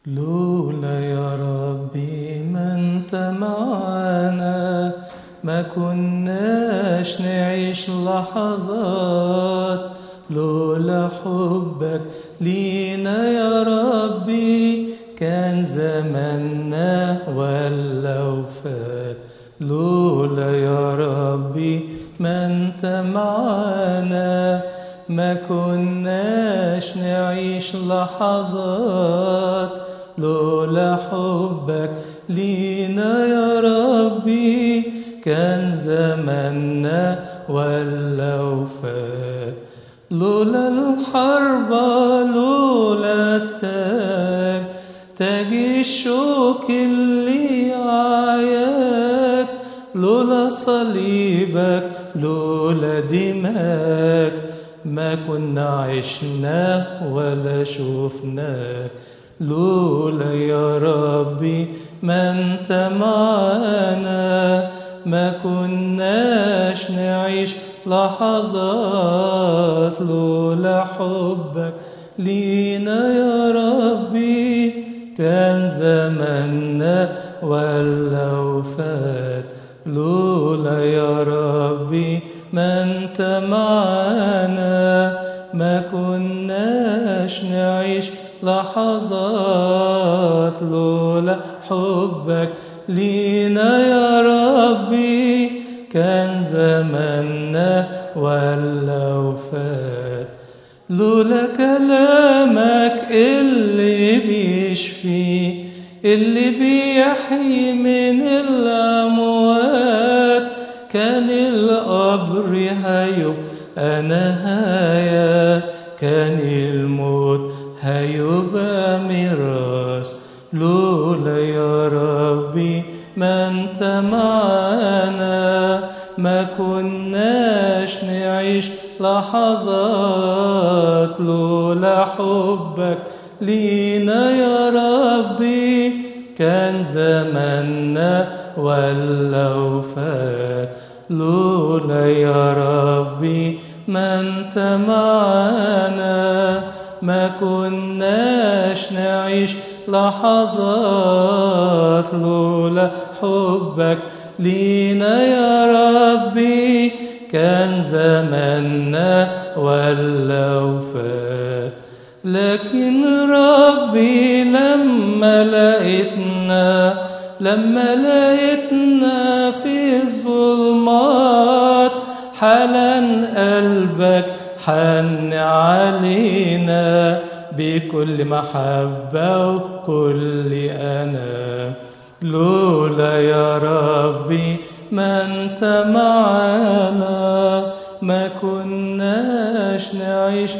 لولا يا ربي ما انت معانا ما كناش نعيش لحظات لولا حبك لينا يا ربي كان زماننا ولا وفات لولا يا ربي ما انت معانا ما كناش نعيش لحظات لولا حبك لينا يا ربي كان زماننا ولا وفات لولا الحرب لولا التاج تاج الشوك اللي عياك لولا صليبك لولا دماك ما كنا عشنا ولا شفناك لولا يا ربي ما انت معانا ما كناش نعيش لحظات لولا حبك لينا يا ربي كان زماننا ولا وفات لولا يا ربي ما انت معانا ما كناش نعيش لحظات لولا حبك لينا يا ربي كان زماننا ولا وفات لولا كلامك اللي بيشفي اللي بيحيي من الأموات كان القبر هيبقى نهاية كان الموت هيبقى ميراث لولا يا ربي ما انت معانا ما كناش نعيش لحظات لولا حبك لينا يا ربي كان زماننا ولا وفات لولا يا ربي ما انت معانا ما كناش نعيش لحظات لولا حبك لينا يا ربي كان زماننا ولا وفات لكن ربي لما لقيتنا لما لقيتنا في الظلمات حالا قلبك حن علينا بكل محبة وكل أنا لولا يا ربي ما أنت معانا ما كناش نعيش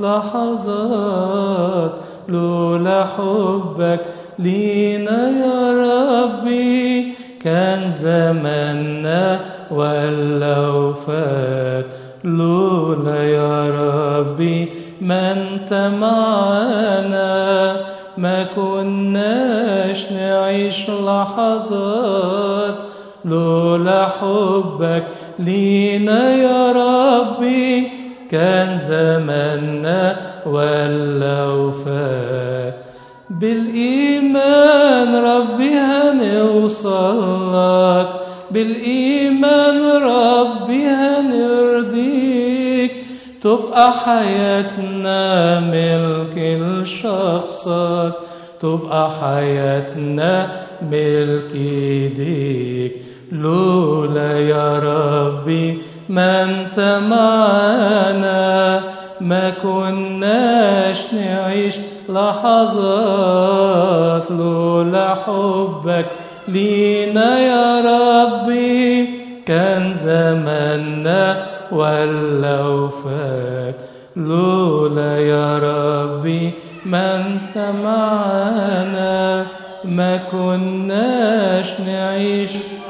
لحظات لولا حبك لينا يا ربي كان زماننا ولا وفات لولا يا ربي ما انت معانا ما كناش نعيش لحظات لولا حبك لينا يا ربي كان زماننا ولا وفات بالإيمان ربي هنوصل لك بالإيمان ربي هنرضيك تبقى حياتنا ملك لشخصك تبقى حياتنا ملك ايديك لولا يا ربي ما انت معانا ما كناش نعيش لحظات لولا حبك لينا يا ربي كان زماننا ولا وفاك لولا يا ربي ما انت معانا ما كناش نعيش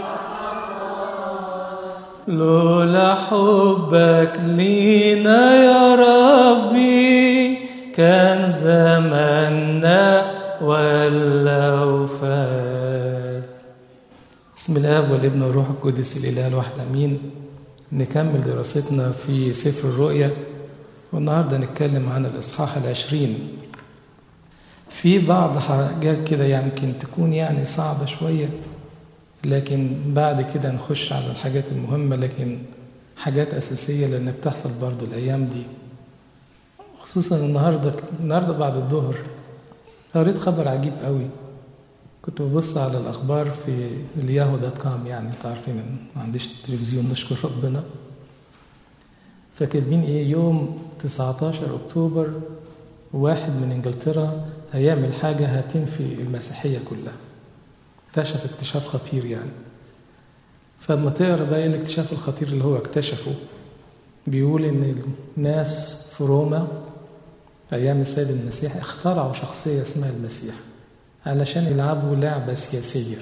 لولا حبك لينا يا ربي كان زماننا ولا وفات بسم الله والابن والروح القدس الاله الواحد امين نكمل دراستنا في سفر الرؤيا والنهارده نتكلم عن الاصحاح العشرين في بعض حاجات كده يمكن تكون يعني صعبة شوية لكن بعد كده نخش على الحاجات المهمة لكن حاجات أساسية لأن بتحصل برضو الأيام دي خصوصا النهاردة النهاردة بعد الظهر قريت خبر عجيب قوي كنت ببص على الأخبار في الياهو دوت كوم يعني انتوا عارفين ما عنديش تلفزيون نشكر ربنا فكاتبين ايه يوم 19 اكتوبر واحد من انجلترا هيعمل حاجة هتنفي المسيحية كلها اكتشف اكتشاف خطير يعني فلما تقرا بقى ايه الاكتشاف الخطير اللي هو اكتشفه بيقول ان الناس في روما ايام السيد المسيح اخترعوا شخصيه اسمها المسيح علشان يلعبوا لعبه سياسيه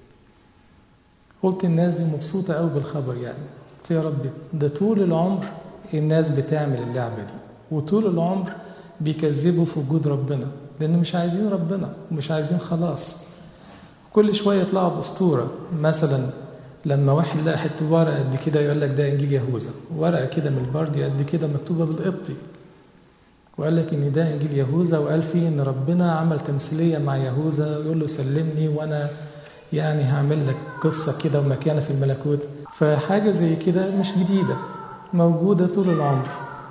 قلت الناس دي مبسوطه قوي بالخبر يعني قلت يا رب ده طول العمر الناس بتعمل اللعبه دي وطول العمر بيكذبوا في وجود ربنا لان مش عايزين ربنا ومش عايزين خلاص كل شويه يطلعوا باسطوره مثلا لما واحد لقى حته ورقه قد كده يقول لك ده انجيل يهوذا ورقه كده من البردي قد كده مكتوبه بالقبطي وقال لك ان ده انجيل يهوذا وقال فيه ان ربنا عمل تمثيليه مع يهوذا ويقول له سلمني وانا يعني هعمل لك قصه كده ومكانه في الملكوت فحاجه زي كده مش جديده موجوده طول العمر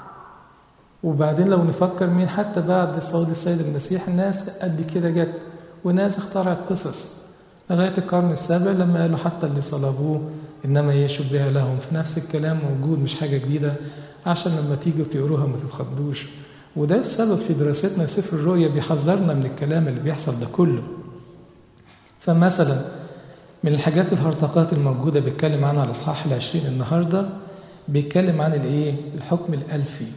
وبعدين لو نفكر مين حتى بعد صعود السيد المسيح الناس قد كده جت وناس اخترعت قصص لغاية القرن السابع لما قالوا حتى اللي صلبوه إنما يشبه لهم في نفس الكلام موجود مش حاجة جديدة عشان لما تيجوا تقروها ما تتخضوش وده السبب في دراستنا سفر الرؤيا بيحذرنا من الكلام اللي بيحصل ده كله فمثلا من الحاجات الهرطقات الموجودة بيتكلم عنها الإصحاح العشرين النهاردة بيتكلم عن الإيه؟ الحكم الألفي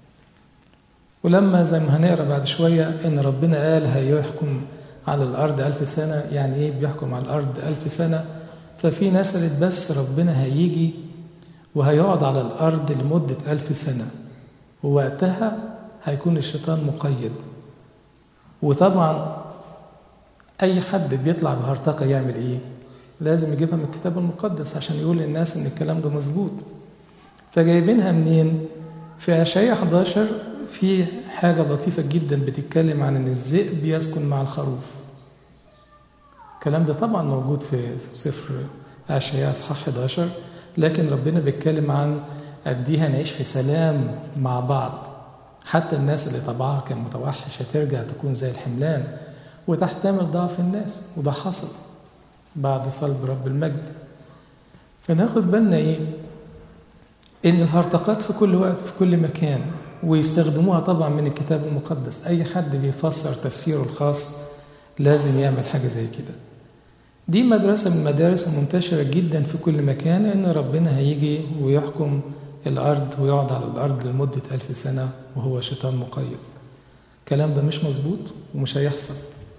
ولما زي ما هنقرا بعد شوية إن ربنا قال هيحكم على الأرض ألف سنة يعني إيه بيحكم على الأرض ألف سنة ففي ناس قالت بس ربنا هيجي وهيقعد على الأرض لمدة ألف سنة ووقتها هيكون الشيطان مقيد وطبعا أي حد بيطلع بهرطقة يعمل إيه؟ لازم يجيبها من الكتاب المقدس عشان يقول للناس إن الكلام ده مظبوط فجايبينها منين؟ في أشعياء 11 في حاجة لطيفة جدا بتتكلم عن إن الذئب يسكن مع الخروف. الكلام ده طبعا موجود في سفر أشعياء إصحاح 11 لكن ربنا بيتكلم عن قد إيه هنعيش في سلام مع بعض. حتى الناس اللي طبعها كان متوحش هترجع تكون زي الحملان وتحتمل ضعف الناس وده حصل بعد صلب رب المجد. فناخد بالنا إيه؟ إن الهرطقات في كل وقت في كل مكان ويستخدموها طبعا من الكتاب المقدس اي حد بيفسر تفسيره الخاص لازم يعمل حاجه زي كده دي مدرسه من المدارس المنتشره جدا في كل مكان ان ربنا هيجي ويحكم الارض ويقعد على الارض لمده ألف سنه وهو شيطان مقيد الكلام ده مش مظبوط ومش هيحصل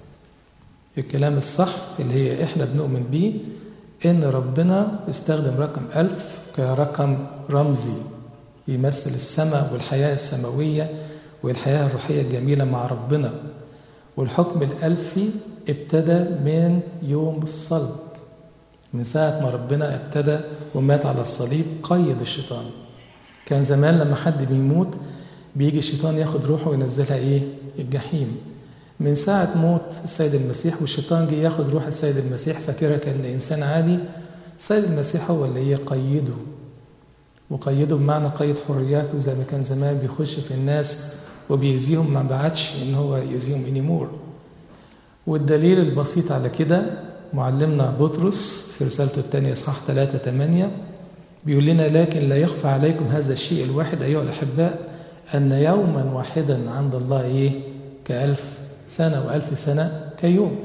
الكلام الصح اللي هي احنا بنؤمن بيه ان ربنا استخدم رقم ألف كرقم رمزي يمثل السماء والحياة السماوية والحياة الروحية الجميلة مع ربنا والحكم الألفي ابتدى من يوم الصلب من ساعة ما ربنا ابتدى ومات على الصليب قيد الشيطان كان زمان لما حد بيموت بيجي الشيطان ياخد روحه وينزلها ايه الجحيم من ساعة موت السيد المسيح والشيطان جه ياخد روح السيد المسيح فاكرها كأن إنسان عادي السيد المسيح هو اللي يقيده وقيده بمعنى قيد حرياته زي ما كان زمان بيخش في الناس وبيأذيهم ما بعدش ان هو يأذيهم انيمور والدليل البسيط على كده معلمنا بطرس في رسالته الثانية إصحاح 3 8 بيقول لنا لكن لا يخفى عليكم هذا الشيء الواحد أيها الأحباء أن يوما واحدا عند الله إيه كألف سنة وألف سنة كيوم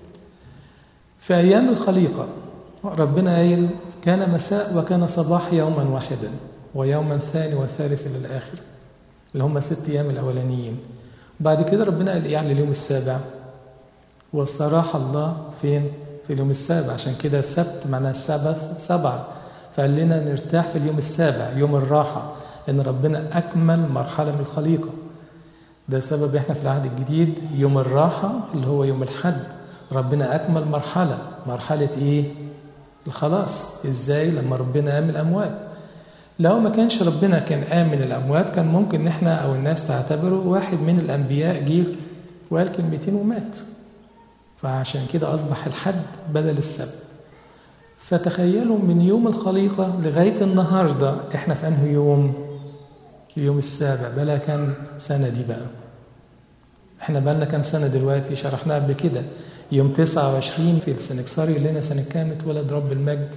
في أيام الخليقة ربنا قايل كان مساء وكان صباح يوما واحدا ويوما ثاني والثالث إلى الآخر اللي هم ست أيام الأولانيين بعد كده ربنا قال إيه عن اليوم السابع واستراح الله فين؟ في اليوم السابع عشان كده السبت معناه السبت سبعة فقال لنا نرتاح في اليوم السابع يوم الراحة إن ربنا أكمل مرحلة من الخليقة ده سبب إحنا في العهد الجديد يوم الراحة اللي هو يوم الحد ربنا أكمل مرحلة مرحلة إيه؟ الخلاص إزاي لما ربنا قام الأموات لو ما كانش ربنا كان قام من الأموات كان ممكن إحنا أو الناس تعتبره واحد من الأنبياء جه وقال كلمتين ومات فعشان كده أصبح الحد بدل السبت فتخيلوا من يوم الخليقة لغاية النهاردة احنا في أنه يوم اليوم السابع بلا كام سنة دي بقى احنا بقالنا كام سنة دلوقتي شرحناها قبل كده يوم 29 في السنكسار يقول لنا سنة كام اتولد رب المجد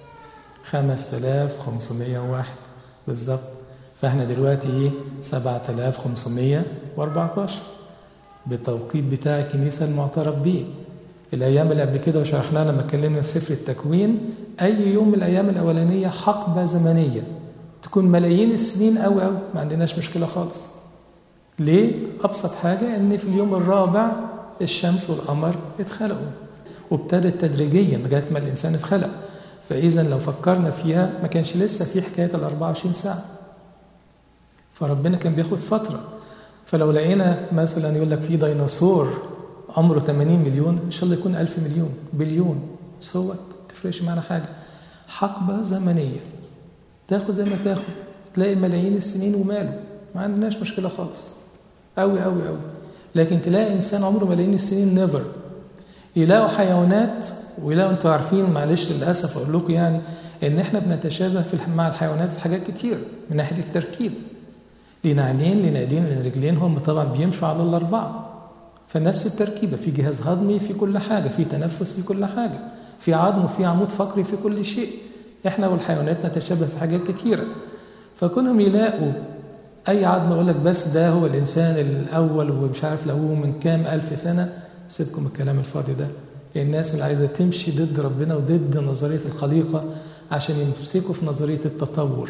5501 بالظبط فاحنا دلوقتي ايه 7514 بالتوقيت بتاع الكنيسة المعترف به الأيام اللي قبل كده وشرحناها لما اتكلمنا في سفر التكوين أي يوم من الأيام الأولانية حقبة زمنية تكون ملايين السنين أوي أوي ما عندناش مشكلة خالص ليه؟ أبسط حاجة إن في اليوم الرابع الشمس والقمر اتخلقوا وابتدت تدريجيا لغاية ما الإنسان اتخلق فإذا لو فكرنا فيها ما كانش لسه في حكاية ال 24 ساعة فربنا كان بياخد فترة فلو لقينا مثلا يقول لك في ديناصور عمره 80 مليون ان شاء الله يكون 1000 مليون بليون سوت تفرقش معنا حاجه حقبه زمنيه تاخد زي ما تاخد تلاقي ملايين السنين وماله ما عندناش مشكله خالص قوي قوي قوي لكن تلاقي انسان عمره ملايين السنين نيفر يلاقوا حيوانات ويلاقوا انتوا عارفين معلش للاسف اقول لكم يعني ان احنا بنتشابه في مع الحيوانات في حاجات كتير من ناحيه التركيب لينا عينين لينا ايدين لينا رجلين هم طبعا بيمشوا على الاربعه فنفس التركيبه في جهاز هضمي في كل حاجه في تنفس في كل حاجه في عظم وفي عمود فقري في كل شيء احنا والحيوانات نتشابه في حاجات كتيره فكونهم يلاقوا اي عظم يقول لك بس ده هو الانسان الاول ومش عارف لو من كام الف سنه سيبكم الكلام الفاضي ده الناس اللي عايزه تمشي ضد ربنا وضد نظريه الخليقه عشان يمسكوا في نظريه التطور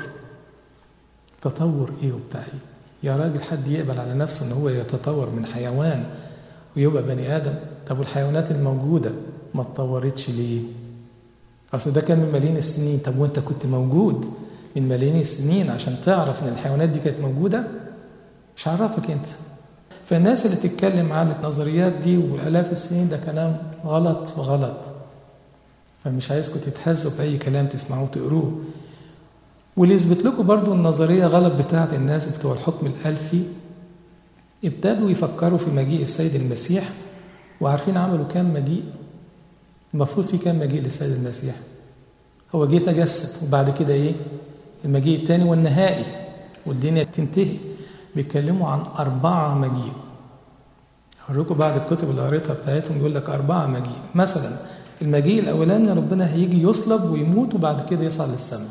تطور ايه وبتاع ايه يا راجل حد يقبل على نفسه ان هو يتطور من حيوان ويبقى بني ادم طب والحيوانات الموجوده ما اتطورتش ليه اصل ده كان من ملايين السنين طب وانت كنت موجود من ملايين السنين عشان تعرف ان الحيوانات دي كانت موجوده مش عرفك انت فالناس اللي تتكلم عن النظريات دي والالاف السنين ده كلام غلط وغلط فمش عايزكم تتهزوا باي كلام تسمعوه تقروه واللي يثبت لكم برضو النظريه غلط بتاعت الناس بتوع الحكم الالفي ابتدوا يفكروا في مجيء السيد المسيح وعارفين عملوا كام مجيء المفروض في كام مجيء للسيد المسيح هو جه تجسد وبعد كده ايه المجيء الثاني والنهائي والدنيا تنتهي بيتكلموا عن أربعة مجيء هوريكم بعض الكتب اللي قريتها بتاعتهم بيقول لك أربعة مجيء مثلا المجيء الأولاني ربنا هيجي يصلب ويموت وبعد كده يصعد للسماء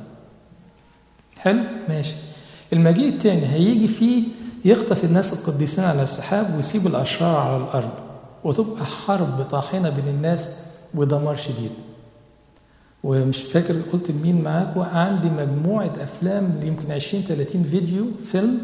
حلو ماشي المجيء الثاني هيجي فيه يخطف الناس القديسين على السحاب ويسيب الأشرار على الأرض وتبقى حرب طاحنة بين الناس ودمار شديد ومش فاكر قلت لمين معاك عندي مجموعة أفلام يمكن 20 30 فيديو فيلم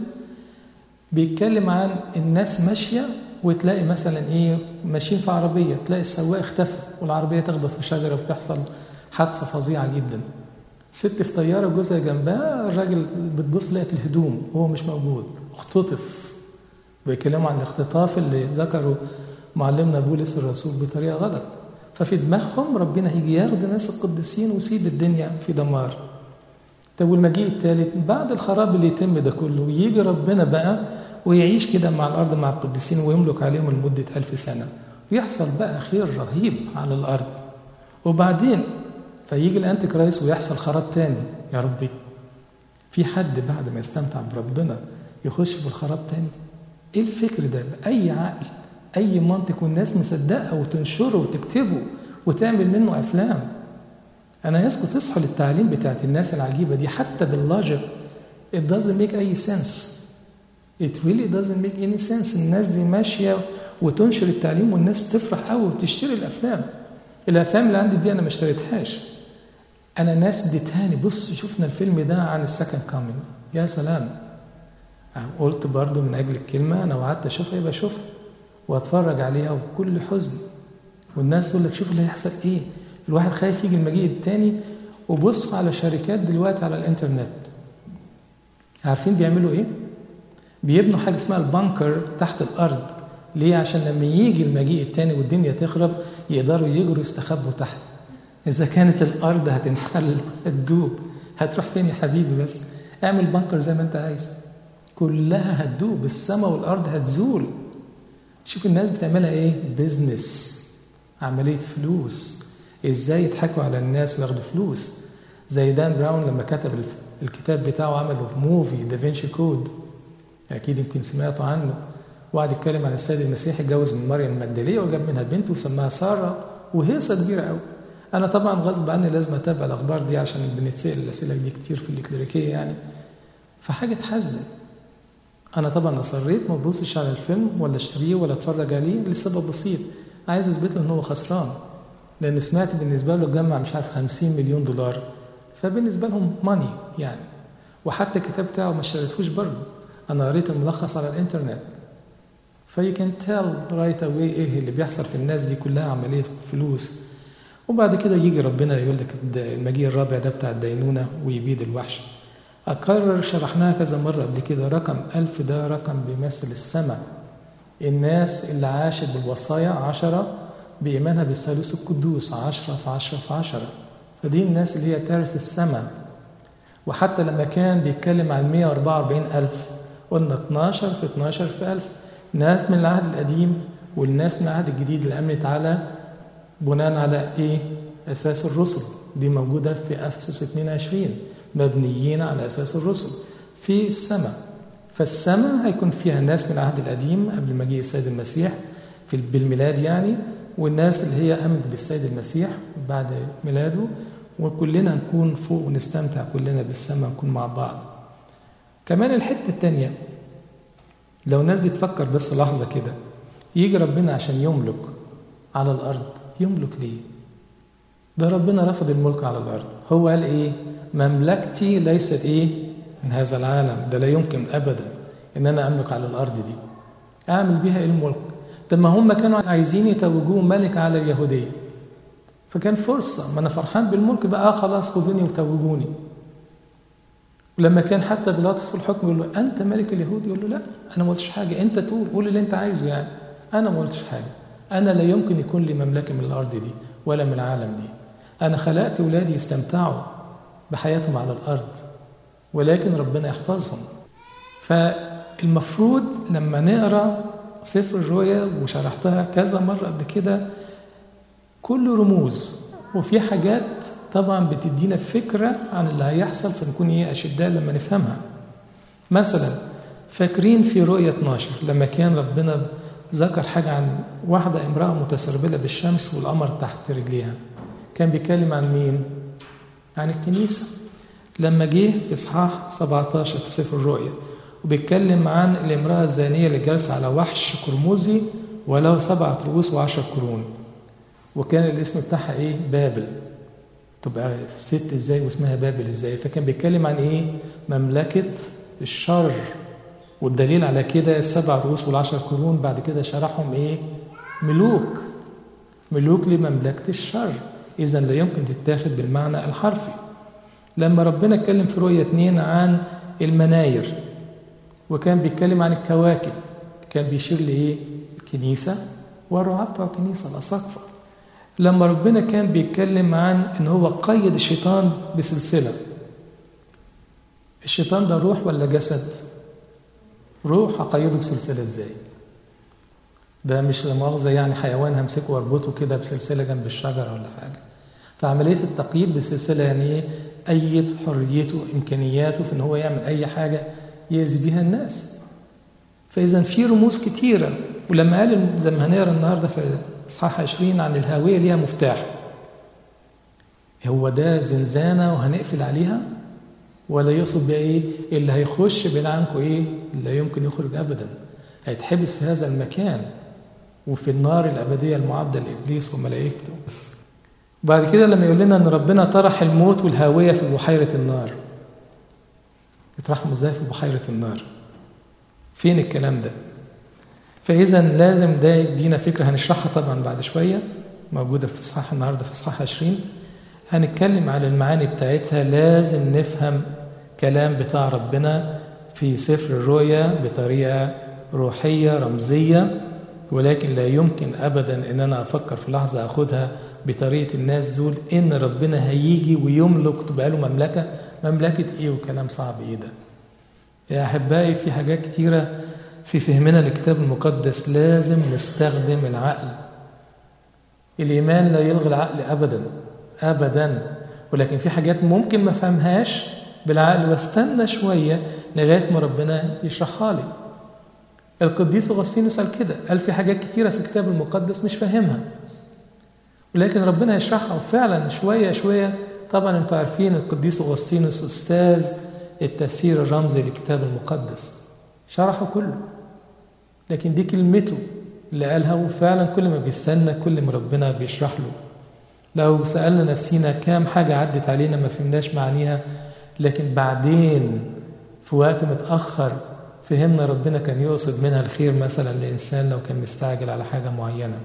بيتكلم عن الناس ماشية وتلاقي مثلا إيه ماشيين في عربية تلاقي السواق اختفى والعربية تخبط في شجرة وتحصل حادثة فظيعة جدا ست في طيارة جوزها جنبها الراجل بتبص لقت الهدوم وهو مش موجود اختطف بيتكلموا عن الاختطاف اللي ذكره معلمنا بولس الرسول بطريقة غلط ففي دماغهم ربنا هيجي ياخد الناس القديسين ويسيب الدنيا في دمار طب والمجيء الثالث بعد الخراب اللي يتم ده كله يجي ربنا بقى ويعيش كده مع الأرض مع القديسين ويملك عليهم لمدة ألف سنة ويحصل بقى خير رهيب على الأرض وبعدين فيجي الأنتي كرايست ويحصل خراب تاني يا ربي في حد بعد ما يستمتع بربنا يخش في الخراب تاني ايه الفكر ده بأي عقل أي منطق والناس مصدقه وتنشره وتكتبه وتعمل منه أفلام أنا عايزكم تصحوا للتعليم بتاعت الناس العجيبة دي حتى باللوجيك it doesn't make any sense it really doesn't make any sense الناس دي ماشية وتنشر التعليم والناس تفرح قوي وتشتري الأفلام الأفلام اللي عندي دي أنا ما اشتريتهاش أنا ناس اديتهاني بص شفنا الفيلم ده عن السكند كامينج يا سلام قلت برضو من أجل الكلمة أنا وعدت أشوفها يبقى أشوفها وأتفرج عليها بكل حزن والناس تقول لك شوف اللي هيحصل إيه الواحد خايف يجي المجيء التاني وبص على شركات دلوقتي على الانترنت عارفين بيعملوا ايه بيبنوا حاجه اسمها البنكر تحت الارض ليه عشان لما يجي المجيء التاني والدنيا تخرب يقدروا يجروا يستخبوا تحت اذا كانت الارض هتنحل هتدوب هتروح فين يا حبيبي بس اعمل بنكر زي ما انت عايز كلها هتدوب السماء والارض هتزول شوف الناس بتعملها ايه بيزنس عمليه فلوس ازاي يضحكوا على الناس وياخدوا فلوس زي دان براون لما كتب الكتاب بتاعه عمله موفي دافنشي كود اكيد يمكن سمعتوا عنه وقعد يتكلم عن السيد المسيح اتجوز من مريم المجدليه وجاب منها بنت وسماها ساره وهيصه كبيره قوي انا طبعا غصب عني لازم اتابع الاخبار دي عشان بنتسال الاسئله دي كتير في الكليريكيه يعني فحاجه تحزن انا طبعا اصريت ما ابصش على الفيلم ولا اشتريه ولا اتفرج عليه لسبب بسيط عايز اثبت له ان هو خسران لان سمعت بالنسبه له جمع مش عارف 50 مليون دولار فبالنسبه لهم ماني يعني وحتى الكتاب بتاعه ما اشتريتهوش برضه انا قريت الملخص على الانترنت فيو كان تيل رايت اواي ايه اللي بيحصل في الناس دي كلها عمليه فلوس وبعد كده يجي ربنا يقول لك المجيء الرابع ده بتاع الدينونه ويبيد الوحش أكرر شرحناها كذا مرة قبل كده رقم ألف ده رقم بيمثل السماء الناس اللي عاشت بالوصايا عشرة بإيمانها بالثالوث القدوس عشرة في عشرة في عشرة فدي الناس اللي هي تارث السماء وحتى لما كان بيتكلم عن 144 ألف قلنا 12 في 12 في ألف ناس من العهد القديم والناس من العهد الجديد اللي أمنت على بناء على إيه؟ أساس الرسل دي موجودة في أفسس 22 مبنيين على أساس الرسل في السماء فالسماء هيكون فيها ناس من العهد القديم قبل مجيء السيد المسيح في بالميلاد يعني والناس اللي هي أمنت بالسيد المسيح بعد ميلاده وكلنا نكون فوق ونستمتع كلنا بالسماء نكون مع بعض كمان الحتة التانية لو الناس دي تفكر بس لحظة كده يجي ربنا عشان يملك على الأرض يملك ليه؟ ده ربنا رفض الملك على الأرض هو قال إيه؟ مملكتي ليست إيه؟ من هذا العالم ده لا يمكن أبدا إن أنا أملك على الأرض دي أعمل بيها إيه الملك؟ طب ما هم كانوا عايزين يتوجوه ملك على اليهودية فكان فرصة ما أنا فرحان بالملك بقى آه خلاص خذوني وتوجوني ولما كان حتى بيلاطس في الحكم يقول له أنت ملك اليهود يقول له لا أنا ما قلتش حاجة أنت تقول قول اللي أنت عايزه يعني أنا ما قلتش حاجة أنا لا يمكن يكون لي مملكة من الأرض دي ولا من العالم دي أنا خلقت ولادي يستمتعوا بحياتهم على الأرض ولكن ربنا يحفظهم فالمفروض لما نقرأ سفر الرؤيا وشرحتها كذا مرة قبل كده كل رموز وفي حاجات طبعا بتدينا فكرة عن اللي هيحصل فنكون ايه أشداء لما نفهمها مثلا فاكرين في رؤية 12 لما كان ربنا ذكر حاجة عن واحدة امرأة متسربلة بالشمس والقمر تحت رجليها كان بيتكلم عن مين؟ عن الكنيسة لما جه في إصحاح 17 في سفر الرؤيا وبيتكلم عن الامرأة الزانية اللي جالسة على وحش قرمزي وله سبعة رؤوس وعشر قرون وكان الاسم بتاعها ايه؟ بابل تبقى ست ازاي واسمها بابل ازاي؟ فكان بيتكلم عن ايه؟ مملكة الشر والدليل على كده السبع رؤوس والعشر قرون بعد كده شرحهم ايه؟ ملوك ملوك لمملكة الشر إذا لا يمكن تتاخد بالمعنى الحرفي لما ربنا اتكلم في رؤية اتنين عن المناير وكان بيتكلم عن الكواكب كان بيشير لإيه؟ الكنيسة والرعاة بتوع الكنيسة الأساقفة لما ربنا كان بيتكلم عن إن هو قيد الشيطان بسلسلة الشيطان ده روح ولا جسد؟ روح هقيده بسلسلة ازاي؟ ده مش لمؤاخذة يعني حيوان همسكه واربطه كده بسلسلة جنب الشجرة ولا حاجة فعملية التقييد بسلسلة يعني ايه؟ أيد حريته إمكانياته في إن هو يعمل أي حاجة يأذي بيها الناس فإذا في رموز كتيرة ولما قال زي ما هنقرا النهارده في إصحاح 20 عن الهاوية ليها مفتاح هو ده زنزانة وهنقفل عليها ولا يقصد بيها إيه؟ اللي هيخش بين عنكم إيه؟ لا يمكن يخرج أبدا هيتحبس في هذا المكان وفي النار الأبدية المعدة لإبليس وملائكته بعد كده لما يقول لنا ان ربنا طرح الموت والهاويه في بحيره النار يطرحهم ازاي في بحيره النار فين الكلام ده فاذا لازم ده يدينا فكره هنشرحها طبعا بعد شويه موجوده في اصحاح النهارده في اصحاح 20 هنتكلم على المعاني بتاعتها لازم نفهم كلام بتاع ربنا في سفر الرؤيا بطريقه روحيه رمزيه ولكن لا يمكن ابدا ان انا افكر في لحظه اخدها بطريقه الناس دول ان ربنا هيجي ويملك تبقى له مملكه مملكه ايه وكلام صعب ايه ده يا احبائي في حاجات كتيره في فهمنا للكتاب المقدس لازم نستخدم العقل الإيمان لا يلغي العقل أبدا أبدا ولكن في حاجات ممكن ما فهمهاش بالعقل واستنى شوية لغاية ما ربنا يشرحها لي القديس أغسطينوس قال كده قال في حاجات كتيرة في الكتاب المقدس مش فاهمها ولكن ربنا يشرحها وفعلا شوية شوية طبعا انتوا عارفين القديس أغسطينوس أستاذ التفسير الرمزي للكتاب المقدس شرحه كله لكن دي كلمته اللي قالها وفعلا كل ما بيستنى كل ما ربنا بيشرح له لو سألنا نفسينا كام حاجة عدت علينا ما فهمناش معانيها لكن بعدين في وقت متأخر فهمنا ربنا كان يقصد منها الخير مثلا لإنسان لو كان مستعجل على حاجة معينة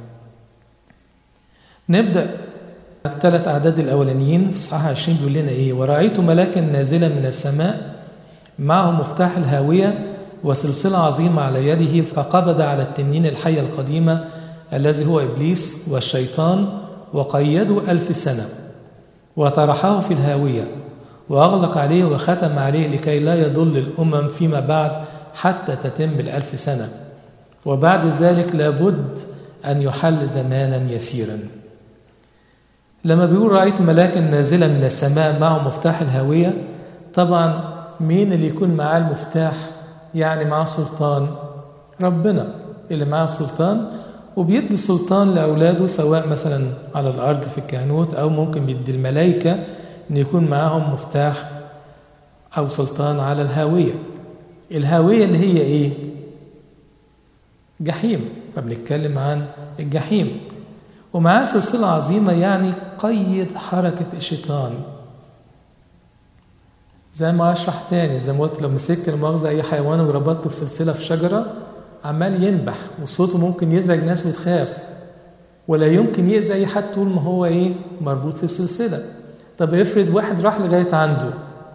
نبدأ الثلاث أعداد الأولانيين في صحاح 20 بيقول لنا إيه ورأيت ملاكا نازلا من السماء معه مفتاح الهاوية وسلسلة عظيمة على يده فقبض على التنين الحية القديمة الذي هو إبليس والشيطان وقيده ألف سنة وطرحه في الهاوية وأغلق عليه وختم عليه لكي لا يضل الأمم فيما بعد حتى تتم الألف سنة وبعد ذلك لابد أن يحل زمانا يسيرا لما بيقول رأيت ملاكا نازلا من السماء معه مفتاح الهاوية طبعا مين اللي يكون معاه المفتاح يعني معاه سلطان ربنا اللي معاه السلطان وبيدي السلطان لأولاده سواء مثلا على الأرض في الكهنوت أو ممكن بيدي الملائكة إن يكون معاهم مفتاح أو سلطان على الهاوية الهاوية اللي هي إيه؟ جحيم فبنتكلم عن الجحيم ومعاه سلسلة عظيمة يعني قيد حركة الشيطان زي ما اشرح تاني زي ما قلت لو مسكت المؤاخذة أي حيوان وربطته في سلسلة في شجرة عمال ينبح وصوته ممكن يزعج ناس وتخاف ولا يمكن يأذي أي حد طول ما هو إيه مربوط في السلسلة طب افرض واحد راح لغاية عنده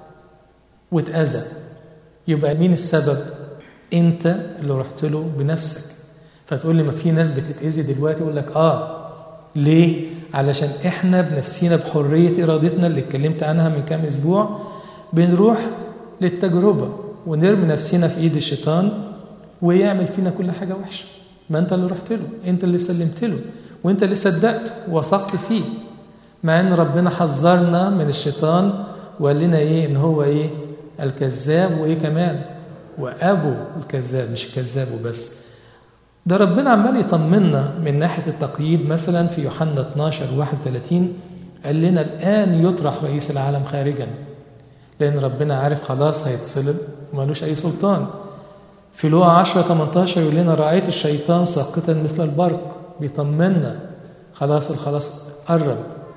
واتأذى يبقى مين السبب؟ أنت اللي رحت له بنفسك فتقول لي ما في ناس بتتأذي دلوقتي يقول لك آه ليه؟ علشان إحنا بنفسينا بحرية إرادتنا اللي اتكلمت عنها من كام أسبوع بنروح للتجربة ونرمي نفسنا في إيد الشيطان ويعمل فينا كل حاجة وحشة ما أنت اللي رحت له أنت اللي سلمت له وأنت اللي صدقته وثقت فيه مع أن ربنا حذرنا من الشيطان وقال لنا إيه إن هو إيه الكذاب وإيه كمان وأبو الكذاب مش الكذاب وبس ده ربنا عمال يطمنا من ناحية التقييد مثلا في يوحنا 12 31 قال لنا الآن يطرح رئيس العالم خارجا لأن ربنا عارف خلاص هيتصلب ومالوش أي سلطان في لوقا 10 18 يقول لنا رأيت الشيطان ساقطا مثل البرق بيطمنا خلاص الخلاص قرب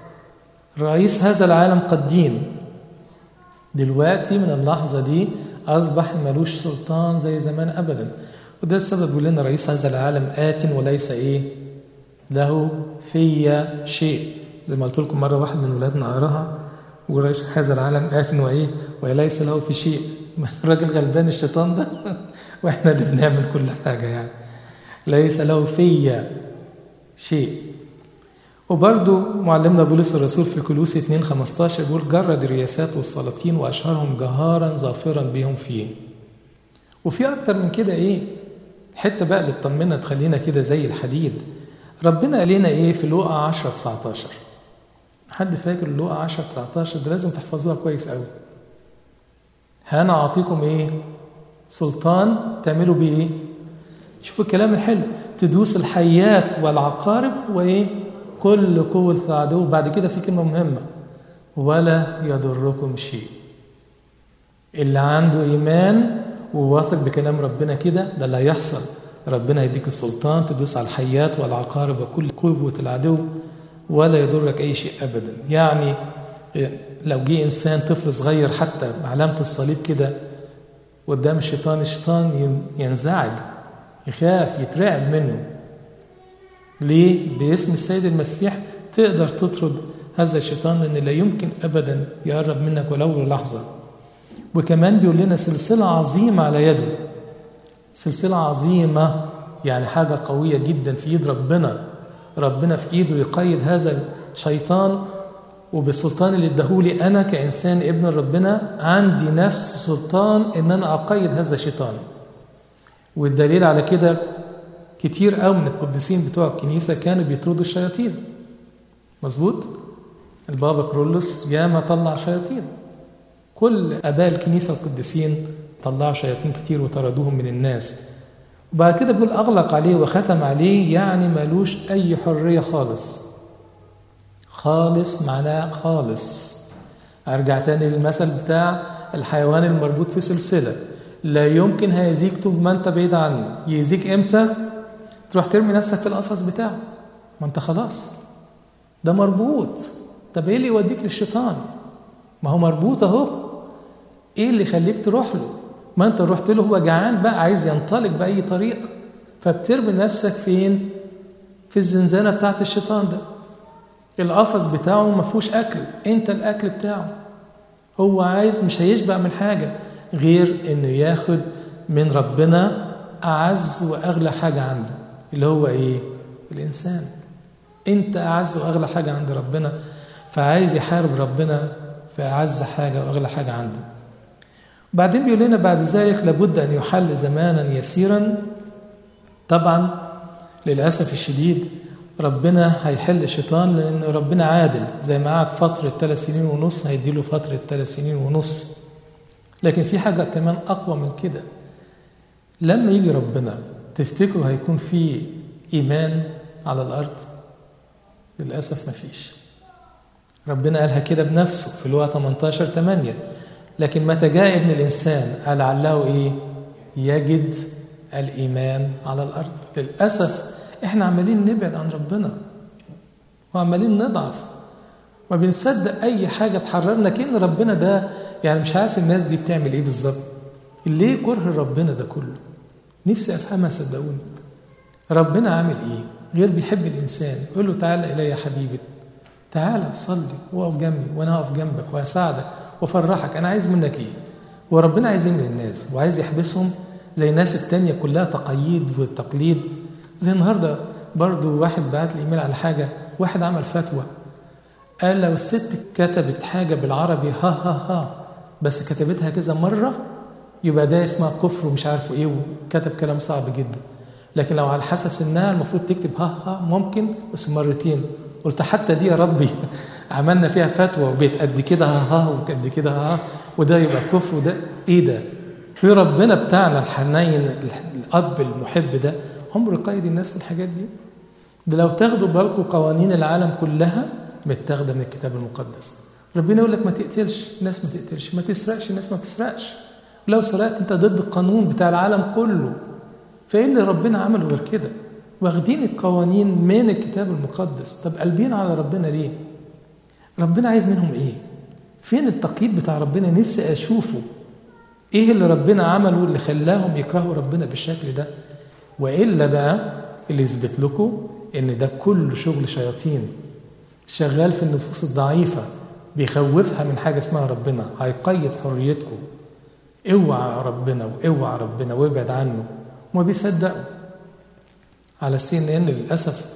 رئيس هذا العالم قد دين دلوقتي من اللحظة دي أصبح ملوش سلطان زي زمان أبدا وده السبب يقول لنا رئيس هذا العالم آت وليس إيه له في شيء زي ما قلت لكم مرة واحد من ولادنا قراها ورئيس هذا العالم آت وإيه وليس له في شيء الراجل غلبان الشيطان ده واحنا اللي بنعمل كل حاجة يعني ليس له في شيء وبرضو معلمنا بولس الرسول في كلوسي 2 15 بيقول جرد الرياسات والسلاطين واشهرهم جهارا ظافرا بهم فيه وفي اكتر من كده ايه حته بقى اللي تطمنا تخلينا كده زي الحديد ربنا قال لنا ايه في لوقا 10 19 حد فاكر لوقا 10 19 ده لازم تحفظوها كويس قوي انا اعطيكم ايه سلطان تعملوا بيه ايه شوفوا الكلام الحلو تدوس الحيات والعقارب وايه كل قوة العدو بعد كده في كلمة مهمة ولا يضركم شيء اللي عنده إيمان وواثق بكلام ربنا كده ده اللي هيحصل ربنا يديك السلطان تدوس على الحيات والعقارب وكل قوة العدو ولا يضرك أي شيء أبدا يعني لو جه إنسان طفل صغير حتى بعلامة الصليب كده قدام الشيطان الشيطان ينزعج يخاف يترعب منه ليه؟ باسم السيد المسيح تقدر تطرد هذا الشيطان لأن لا يمكن أبدا يقرب منك ولو لحظة وكمان بيقول لنا سلسلة عظيمة على يده سلسلة عظيمة يعني حاجة قوية جدا في إيد ربنا ربنا في إيده يقيد هذا الشيطان وبالسلطان اللي اداهولي أنا كإنسان ابن ربنا عندي نفس سلطان إن أنا أقيد هذا الشيطان والدليل على كده كتير قوي من القديسين بتوع الكنيسة كانوا بيطردوا الشياطين مظبوط البابا كرولوس ياما طلع شياطين كل اباء الكنيسه القديسين طلعوا شياطين كتير وطردوهم من الناس وبعد كده بيقول اغلق عليه وختم عليه يعني ملوش اي حريه خالص خالص معناه خالص ارجع تاني للمثل بتاع الحيوان المربوط في سلسله لا يمكن هيزيك طول ما انت بعيد عنه يزيك امتى تروح ترمي نفسك في القفص بتاعه ما انت خلاص ده مربوط طب ايه اللي يوديك للشيطان ما هو مربوط اهو ايه اللي يخليك تروح له ما انت رحت له هو جعان بقى عايز ينطلق باي طريقه فبترمي نفسك فين في الزنزانه بتاعت الشيطان ده القفص بتاعه ما فيهوش اكل انت الاكل بتاعه هو عايز مش هيشبع من حاجه غير انه ياخد من ربنا اعز واغلى حاجه عنده اللي هو ايه الانسان انت اعز واغلى حاجه عند ربنا فعايز يحارب ربنا في اعز حاجه واغلى حاجه عنده بعدين بيقول لنا بعد ذلك لابد ان يحل زمانا يسيرا طبعا للاسف الشديد ربنا هيحل الشيطان لان ربنا عادل زي ما قعد فتره ثلاث سنين ونص هيديله فتره ثلاث سنين ونص لكن في حاجه كمان اقوى من كده لما يجي ربنا تفتكروا هيكون في ايمان على الارض للاسف مفيش ربنا قالها كده بنفسه في الوقت 18 8 لكن متى جاء ابن الانسان قال لعله ايه يجد الايمان على الارض للاسف احنا عمالين نبعد عن ربنا وعمالين نضعف ما بنصدق اي حاجه تحررنا كأن ربنا ده يعني مش عارف الناس دي بتعمل ايه بالظبط ليه كره ربنا ده كله نفسي افهمها صدقوني ربنا عامل ايه غير بيحب الانسان يقول له تعالى الي يا حبيبي تعالى صلي وقف جنبي وانا هقف جنبك وهساعدك وافرحك انا عايز منك ايه وربنا عايز ايه من الناس وعايز يحبسهم زي الناس التانية كلها تقييد والتقليد زي النهارده برضو واحد بعت لي ايميل على حاجه واحد عمل فتوى قال لو الست كتبت حاجه بالعربي ها ها ها بس كتبتها كذا مره يبقى ده اسمها كفر ومش عارف ايه وكتب كلام صعب جدا لكن لو على حسب سنها المفروض تكتب ها ها ممكن بس مرتين قلت حتى دي يا ربي عملنا فيها فتوى وبيت قد كده ها ها وقد كده ها وده يبقى كفر وده ايه ده في ربنا بتاعنا الحنين الاب المحب ده عمره قيد الناس بالحاجات دي ده لو تاخدوا بالكم قوانين العالم كلها متاخده من الكتاب المقدس ربنا يقول لك ما تقتلش الناس ما تقتلش ما تسرقش الناس ما تسرقش ولو سرقت انت ضد القانون بتاع العالم كله فايه اللي ربنا عمله غير كده واخدين القوانين من الكتاب المقدس طب قلبين على ربنا ليه ربنا عايز منهم ايه فين التقييد بتاع ربنا نفسي اشوفه ايه اللي ربنا عمله اللي خلاهم يكرهوا ربنا بالشكل ده والا بقى اللي يثبت لكم ان ده كله شغل شياطين شغال في النفوس الضعيفه بيخوفها من حاجه اسمها ربنا هيقيد حريتكم اوعى ربنا واوعى ربنا وابعد عنه وما بيصدقوا على السي ان ان للاسف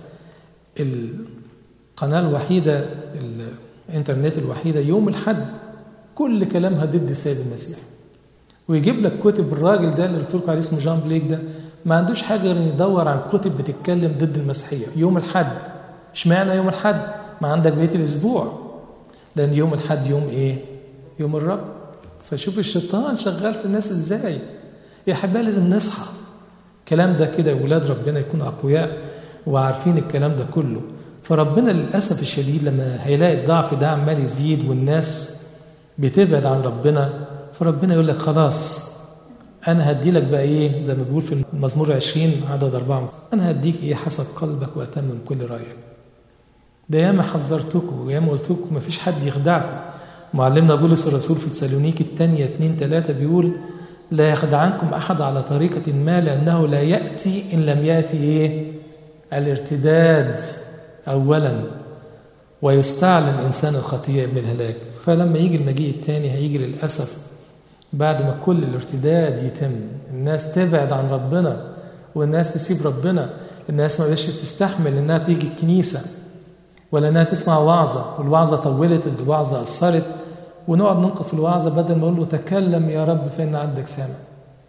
القناه الوحيده الانترنت الوحيده يوم الحد كل كلامها ضد السيد المسيح ويجيب لك كتب الراجل ده اللي قلت لكم عليه اسمه جان بليك ده ما عندوش حاجه غير يدور عن كتب بتتكلم ضد المسيحيه يوم الحد اشمعنى يوم الحد ما عندك بقيه الاسبوع لان يوم الحد يوم ايه يوم الرب فشوف الشيطان شغال في الناس ازاي يا حبايبي لازم نصحى الكلام ده كده ولاد ربنا يكونوا اقوياء وعارفين الكلام ده كله فربنا للاسف الشديد لما هيلاقي الضعف ده عمال يزيد والناس بتبعد عن ربنا فربنا يقول لك خلاص انا هدي لك بقى ايه زي ما بيقول في المزمور 20 عدد أربعة انا هديك ايه حسب قلبك واتمم كل رايك ده ياما حذرتكم وياما قلت لكم ما فيش حد يخدعكم معلمنا بولس الرسول في تسالونيك الثانية 2 3 بيقول لا يخدعنكم أحد على طريقة ما لأنه لا يأتي إن لم يأتي إيه؟ الارتداد أولا ويستعلن إنسان الخطيئة ابن الهلاك فلما يجي المجيء الثاني هيجي للأسف بعد ما كل الارتداد يتم الناس تبعد عن ربنا والناس تسيب ربنا الناس ما بقتش تستحمل انها تيجي الكنيسه ولا انها تسمع وعظه والوعظه طولت الوعظه اثرت ونقعد ننقف الوعظه بدل ما نقول له تكلم يا رب فان عبدك سامع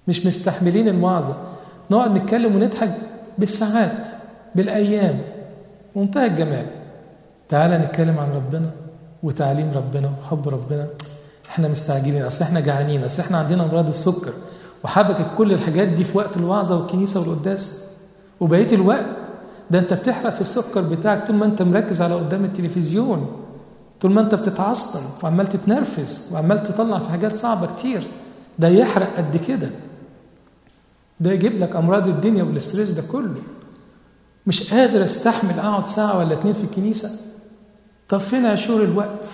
مش مستحملين الموعظة نقعد نتكلم ونضحك بالساعات بالأيام منتهى الجمال تعالى نتكلم عن ربنا وتعليم ربنا وحب ربنا احنا مستعجلين اصل احنا جعانين اصل احنا عندنا امراض السكر وحبكت كل الحاجات دي في وقت الوعظه والكنيسه والقداس وبقيه الوقت ده انت بتحرق في السكر بتاعك طول ما انت مركز على قدام التلفزيون طول ما انت بتتعصبن وعمال تتنرفز وعمال تطلع في حاجات صعبه كتير ده يحرق قد كده ده يجيب لك امراض الدنيا والاستريس ده كله مش قادر استحمل اقعد ساعه ولا اتنين في الكنيسه طب فين عشور الوقت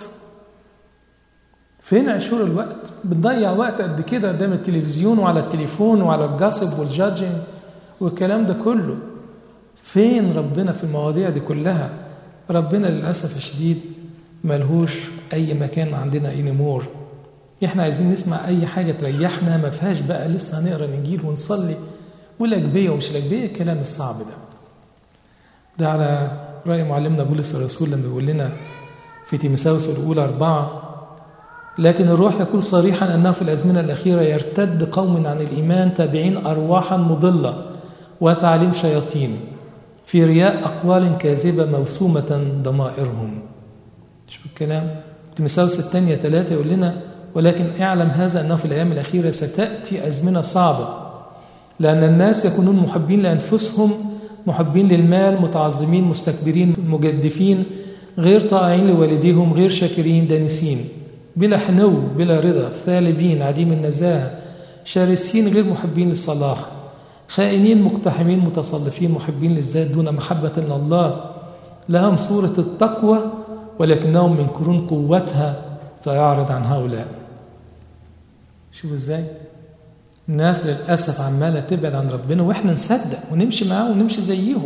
فين عشور الوقت بتضيع وقت قد كده قدام التلفزيون وعلى التليفون وعلى الجاسب والجادجنج والكلام ده كله فين ربنا في المواضيع دي كلها ربنا للأسف الشديد ملهوش أي مكان عندنا أي نمور احنا عايزين نسمع أي حاجة تريحنا ما فيهاش بقى لسه هنقرا نجيل ونصلي والأجبية ومش الأجبية الكلام الصعب ده ده على رأي معلمنا بولس الرسول لما بيقول لنا في تيمساوس الأولى أربعة لكن الروح يقول صريحا أنه في الأزمنة الأخيرة يرتد قوم عن الإيمان تابعين أرواحا مضلة وتعليم شياطين في رياء أقوال كاذبة موسومة ضمائرهم شوف الكلام تيمساوس الثانية ثلاثة يقول لنا ولكن اعلم هذا أنه في الأيام الأخيرة ستأتي أزمنة صعبة لأن الناس يكونون محبين لأنفسهم محبين للمال متعظمين مستكبرين مجدفين غير طائعين لوالديهم غير شاكرين دانسين بلا حنو بلا رضا ثالبين عديم النزاهة شارسين غير محبين للصلاح خائنين مقتحمين متصلفين محبين للذات دون محبة لله لهم صورة التقوى ولكنهم منكرون قوتها فيعرض عن هؤلاء شوفوا ازاي الناس للأسف عمالة تبعد عن ربنا وإحنا نصدق ونمشي معاه ونمشي زيهم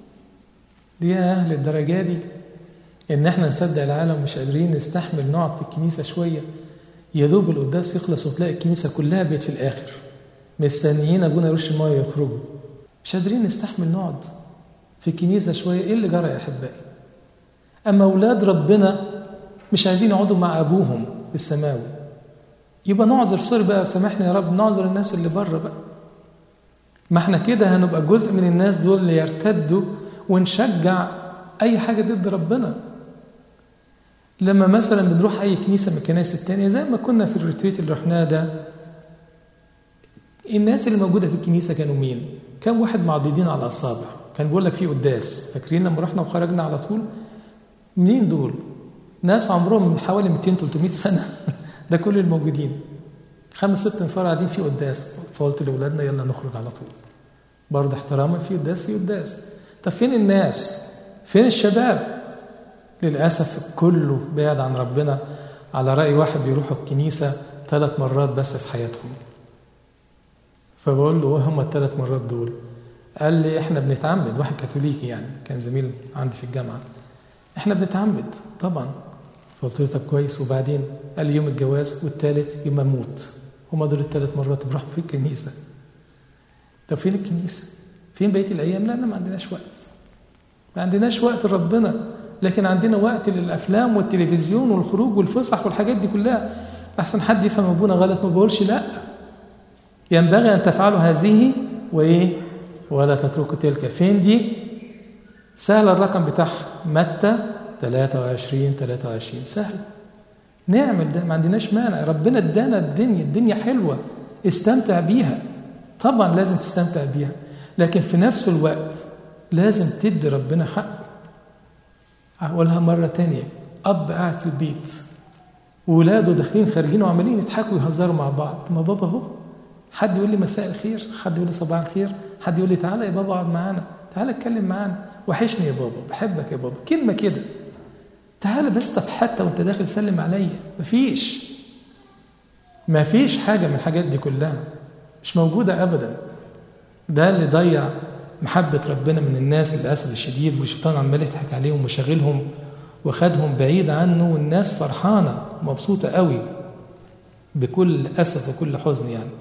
دي يا أهل الدرجة دي إن إحنا نصدق العالم مش قادرين نستحمل نقعد في الكنيسة شوية يا دوب القداس يخلص وتلاقي الكنيسة كلها بيت في الآخر مستنيين أبونا يرش المايه ويخرجوا مش قادرين نستحمل نقعد في الكنيسة شوية إيه اللي جرى يا أحبائي أما أولاد ربنا مش عايزين يقعدوا مع أبوهم السماوي يبقى نعذر سوري بقى سامحني يا رب نعذر الناس اللي بره بقى ما احنا كده هنبقى جزء من الناس دول اللي يرتدوا ونشجع اي حاجه ضد ربنا لما مثلا بنروح اي كنيسه من الكنائس التانية زي ما كنا في الريتريت اللي رحناه ده الناس اللي موجوده في الكنيسه كانوا مين كم واحد معدودين على الاصابع كان بيقول لك في قداس فاكرين لما رحنا وخرجنا على طول منين دول ناس عمرهم حوالي 200 300 سنه ده كل الموجودين خمس ست انفار قاعدين في قداس فقلت لاولادنا يلا نخرج على طول برضه احتراما في قداس في قداس طب فين الناس فين الشباب للاسف كله بعد عن ربنا على راي واحد بيروحوا الكنيسه ثلاث مرات بس في حياتهم فبقول له ايه هم الثلاث مرات دول قال لي احنا بنتعمد واحد كاثوليكي يعني كان زميل عندي في الجامعه احنا بنتعمد طبعا فقلت له طب كويس وبعدين قال لي يوم الجواز والثالث يوم اموت هما دول الثلاث مرات بروح في الكنيسه طب فين الكنيسه؟ فين بقيه الايام؟ لا لا ما عندناش وقت ما عندناش وقت لربنا لكن عندنا وقت للافلام والتلفزيون والخروج والفسح والحاجات دي كلها احسن حد يفهم ابونا غلط ما بقولش لا ينبغي ان تفعلوا هذه وايه؟ ولا تتركوا تلك فين دي؟ سهل الرقم بتاعها متى 23 23 سهل نعمل ده ما عندناش مانع ربنا ادانا الدنيا الدنيا حلوه استمتع بيها طبعا لازم تستمتع بيها لكن في نفس الوقت لازم تدي ربنا حقه أقولها مرة تانية أب قاعد في البيت وولاده داخلين خارجين وعمالين يضحكوا ويهزروا مع بعض ما بابا اهو حد يقول لي مساء الخير حد يقول لي صباح الخير حد يقول لي تعالى يا بابا اقعد معانا تعالى اتكلم معانا وحشني يا بابا بحبك يا بابا كلمة كده تعالى بس طب حتى وانت داخل سلم عليا مفيش مفيش حاجة من الحاجات دي كلها مش موجودة أبدا ده اللي ضيع محبة ربنا من الناس للأسف الشديد والشيطان عمال يضحك عليهم وشاغلهم وخدهم بعيد عنه والناس فرحانة مبسوطة قوي بكل أسف وكل حزن يعني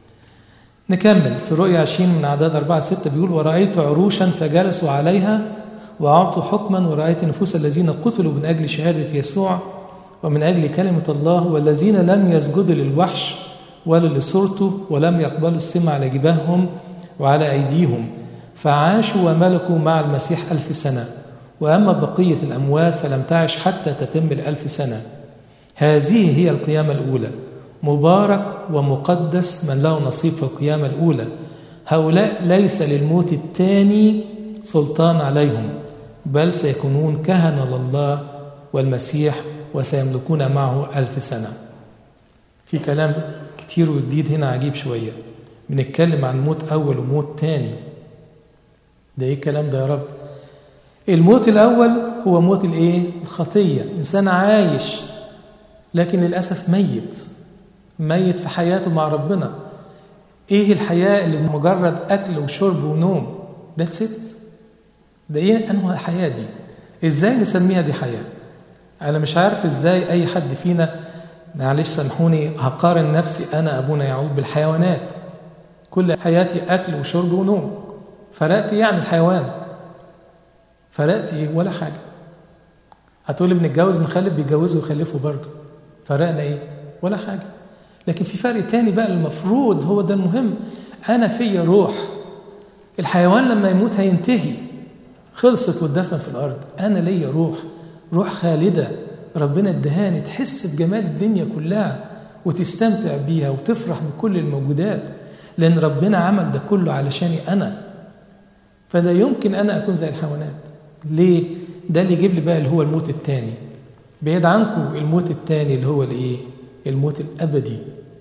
نكمل في رؤيا 20 من أعداد 4 6 بيقول ورأيت عروشا فجلسوا عليها وأعطوا حكما ورأيت نفوس الذين قتلوا من أجل شهادة يسوع ومن أجل كلمة الله والذين لم يسجدوا للوحش ولا لصورته ولم يقبلوا السم على جباههم وعلى أيديهم فعاشوا وملكوا مع المسيح ألف سنة وأما بقية الأموات فلم تعش حتى تتم الألف سنة هذه هي القيامة الأولى مبارك ومقدس من له نصيب في القيامة الأولى هؤلاء ليس للموت الثاني سلطان عليهم بل سيكونون كهنة لله والمسيح وسيملكون معه ألف سنة في كلام كتير وجديد هنا عجيب شوية بنتكلم عن موت أول وموت تاني ده إيه الكلام ده يا رب الموت الأول هو موت الإيه الخطية إنسان عايش لكن للأسف ميت ميت في حياته مع ربنا إيه الحياة اللي مجرد أكل وشرب ونوم ده ست ده إيه أنواع الحياة دي إزاي نسميها دي حياة أنا مش عارف إزاي أي حد فينا معلش سامحوني هقارن نفسي أنا أبونا يعقوب بالحيوانات كل حياتي أكل وشرب ونوم فرقت إيه عن الحيوان فرقت إيه ولا حاجة هتقولي بنتجوز نخلف بيتجوزوا ويخلفوا برضه فرقنا إيه ولا حاجة لكن في فرق تاني بقى المفروض هو ده المهم أنا فيا روح الحيوان لما يموت هينتهي خلصت واتدفن في الأرض أنا ليا روح روح خالدة ربنا ادهاني تحس بجمال الدنيا كلها وتستمتع بيها وتفرح بكل الموجودات لأن ربنا عمل ده كله علشاني أنا فده يمكن أنا أكون زي الحيوانات ليه؟ ده اللي يجيب لي بقى اللي هو الموت التاني بعيد عنكم الموت التاني اللي هو الإيه؟ الموت الأبدي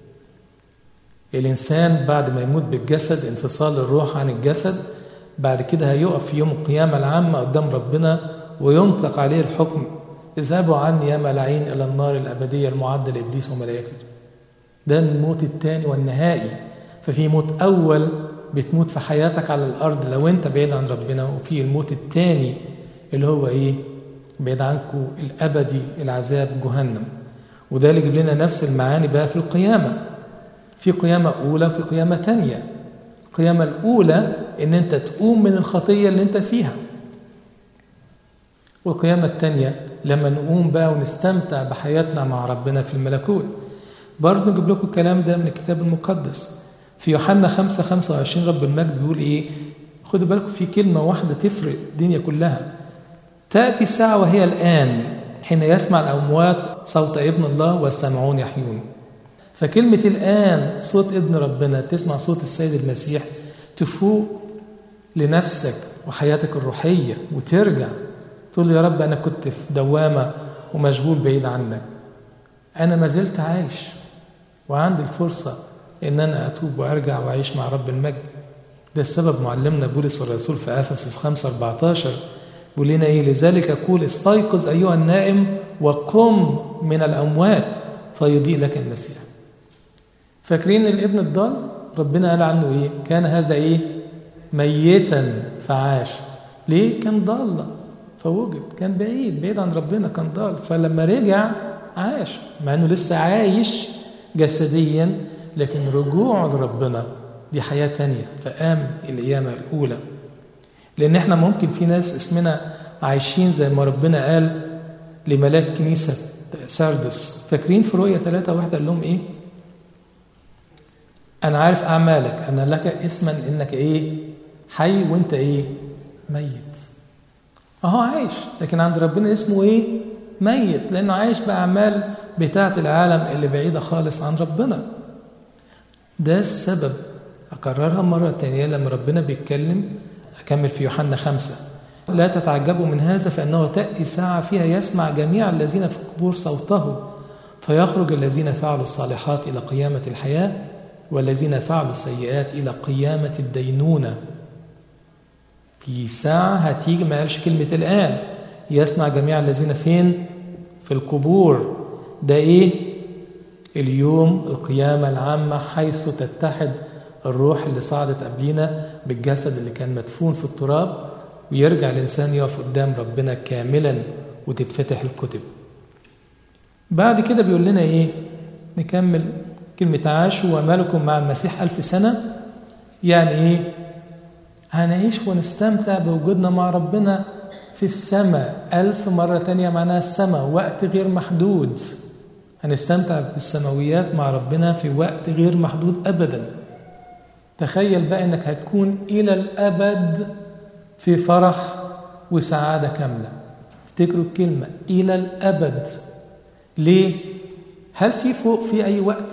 الإنسان بعد ما يموت بالجسد انفصال الروح عن الجسد بعد كده هيقف في يوم القيامة العامة قدام ربنا وينطلق عليه الحكم اذهبوا عني يا ملاعين إلى النار الأبدية المعدة لإبليس وملائكته ده الموت الثاني والنهائي ففي موت أول بتموت في حياتك على الأرض لو أنت بعيد عن ربنا وفي الموت الثاني اللي هو إيه بعيد عنكم الأبدي العذاب جهنم وده اللي يجيب لنا نفس المعاني بقى في القيامة في قيامة أولى وفي قيامة تانية القيامة الأولى إن أنت تقوم من الخطية اللي أنت فيها والقيامة التانية لما نقوم بقى ونستمتع بحياتنا مع ربنا في الملكوت برضه نجيب لكم الكلام ده من الكتاب المقدس في يوحنا 5 25 رب المجد بيقول ايه خدوا بالكم في كلمة واحدة تفرق الدنيا كلها تأتي الساعة وهي الآن حين يسمع الأموات صوت ابن الله والسامعون يحيون فكلمة الآن صوت ابن ربنا تسمع صوت السيد المسيح تفوق لنفسك وحياتك الروحية وترجع تقول يا رب أنا كنت في دوامة ومشغول بعيد عنك أنا ما زلت عايش وعندي الفرصة إن أنا أتوب وأرجع وأعيش مع رب المجد ده السبب معلمنا بولس الرسول في أفسس 5 14 بيقول لنا إيه لذلك أقول استيقظ أيها النائم وقم من الأموات فيضيء لك المسيح فاكرين الابن الضال ربنا قال عنه إيه كان هذا إيه ميتا فعاش ليه كان ضالا فوجد كان بعيد بعيد عن ربنا كان ضال فلما رجع عاش مع انه لسه عايش جسديا لكن رجوعه لربنا دي حياة تانية فقام القيامة الأولى لأن احنا ممكن في ناس اسمنا عايشين زي ما ربنا قال لملاك كنيسة ساردس فاكرين في رؤية ثلاثة واحدة قال لهم إيه؟ أنا عارف أعمالك أنا لك اسما إنك إيه؟ حي وأنت إيه؟ ميت أهو عايش لكن عند ربنا اسمه إيه؟ ميت لأنه عايش بأعمال بتاعة العالم اللي بعيدة خالص عن ربنا ده السبب أكررها مرة تانية لما ربنا بيتكلم أكمل في يوحنا خمسة لا تتعجبوا من هذا فإنه تأتي ساعة فيها يسمع جميع الذين في القبور صوته فيخرج الذين فعلوا الصالحات إلى قيامة الحياة والذين فعلوا السيئات إلى قيامة الدينونة في ساعة هتيجي ما قالش كلمة الآن يسمع جميع الذين فين في القبور ده إيه اليوم القيامة العامة حيث تتحد الروح اللي صعدت قبلينا بالجسد اللي كان مدفون في التراب ويرجع الإنسان يقف قدام ربنا كاملا وتتفتح الكتب بعد كده بيقول لنا إيه نكمل كلمة عاشوا وملكم مع المسيح ألف سنة يعني إيه هنعيش ونستمتع بوجودنا مع ربنا في السماء ألف مرة تانية معناها السماء وقت غير محدود هنستمتع بالسماويات مع ربنا في وقت غير محدود ابدا تخيل بقى انك هتكون الى الابد في فرح وسعاده كامله افتكروا الكلمه الى الابد ليه هل في فوق في اي وقت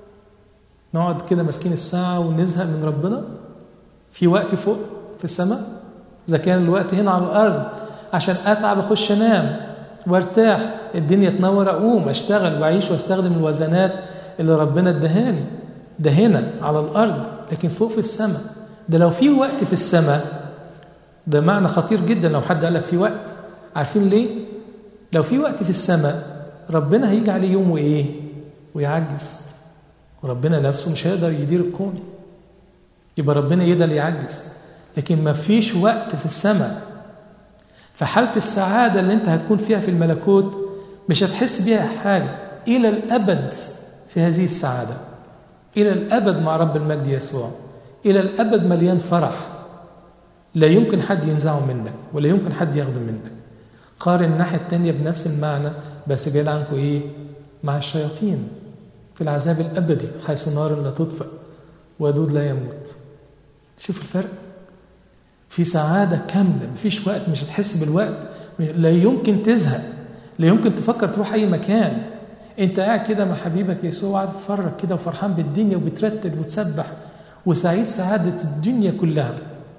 نقعد كده ماسكين الساعه ونزهق من ربنا في وقت فوق في السماء اذا كان الوقت هنا على الارض عشان اتعب اخش انام وارتاح الدنيا تنور اقوم اشتغل واعيش واستخدم الوزنات اللي ربنا ادهاني ده هنا على الارض لكن فوق في السماء ده لو في وقت في السماء ده معنى خطير جدا لو حد قال لك في وقت عارفين ليه لو في وقت في السماء ربنا هيجي عليه يوم وايه ويعجز وربنا نفسه مش هيقدر يدير الكون يبقى ربنا يقدر يعجز لكن ما فيش وقت في السماء فحالة السعادة اللي انت هتكون فيها في الملكوت مش هتحس بيها حاجة إلى الأبد في هذه السعادة إلى الأبد مع رب المجد يسوع إلى الأبد مليان فرح لا يمكن حد ينزعه منك ولا يمكن حد ياخده منك قارن الناحية التانية بنفس المعنى بس بعيد عنكم إيه مع الشياطين في العذاب الأبدي حيث نار لا تطفأ ودود لا يموت شوف الفرق في سعادة كاملة مفيش وقت مش هتحس بالوقت لا يمكن تزهق لا يمكن تفكر تروح أي مكان أنت قاعد كده مع حبيبك يسوع وقاعد تتفرج كده وفرحان بالدنيا وبترتل وتسبح وسعيد سعادة الدنيا كلها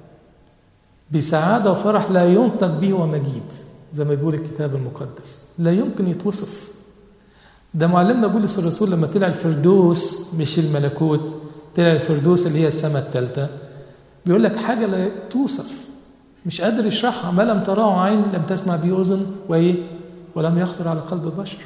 بسعادة وفرح لا ينطق به ومجيد زي ما بيقول الكتاب المقدس لا يمكن يتوصف ده معلمنا بولس الرسول لما طلع الفردوس مش الملكوت طلع الفردوس اللي هي السماء الثالثة بيقول لك حاجة لا توصف مش قادر يشرحها ما لم تراه عين لم تسمع به أذن وإيه ولم يخطر على قلب بشر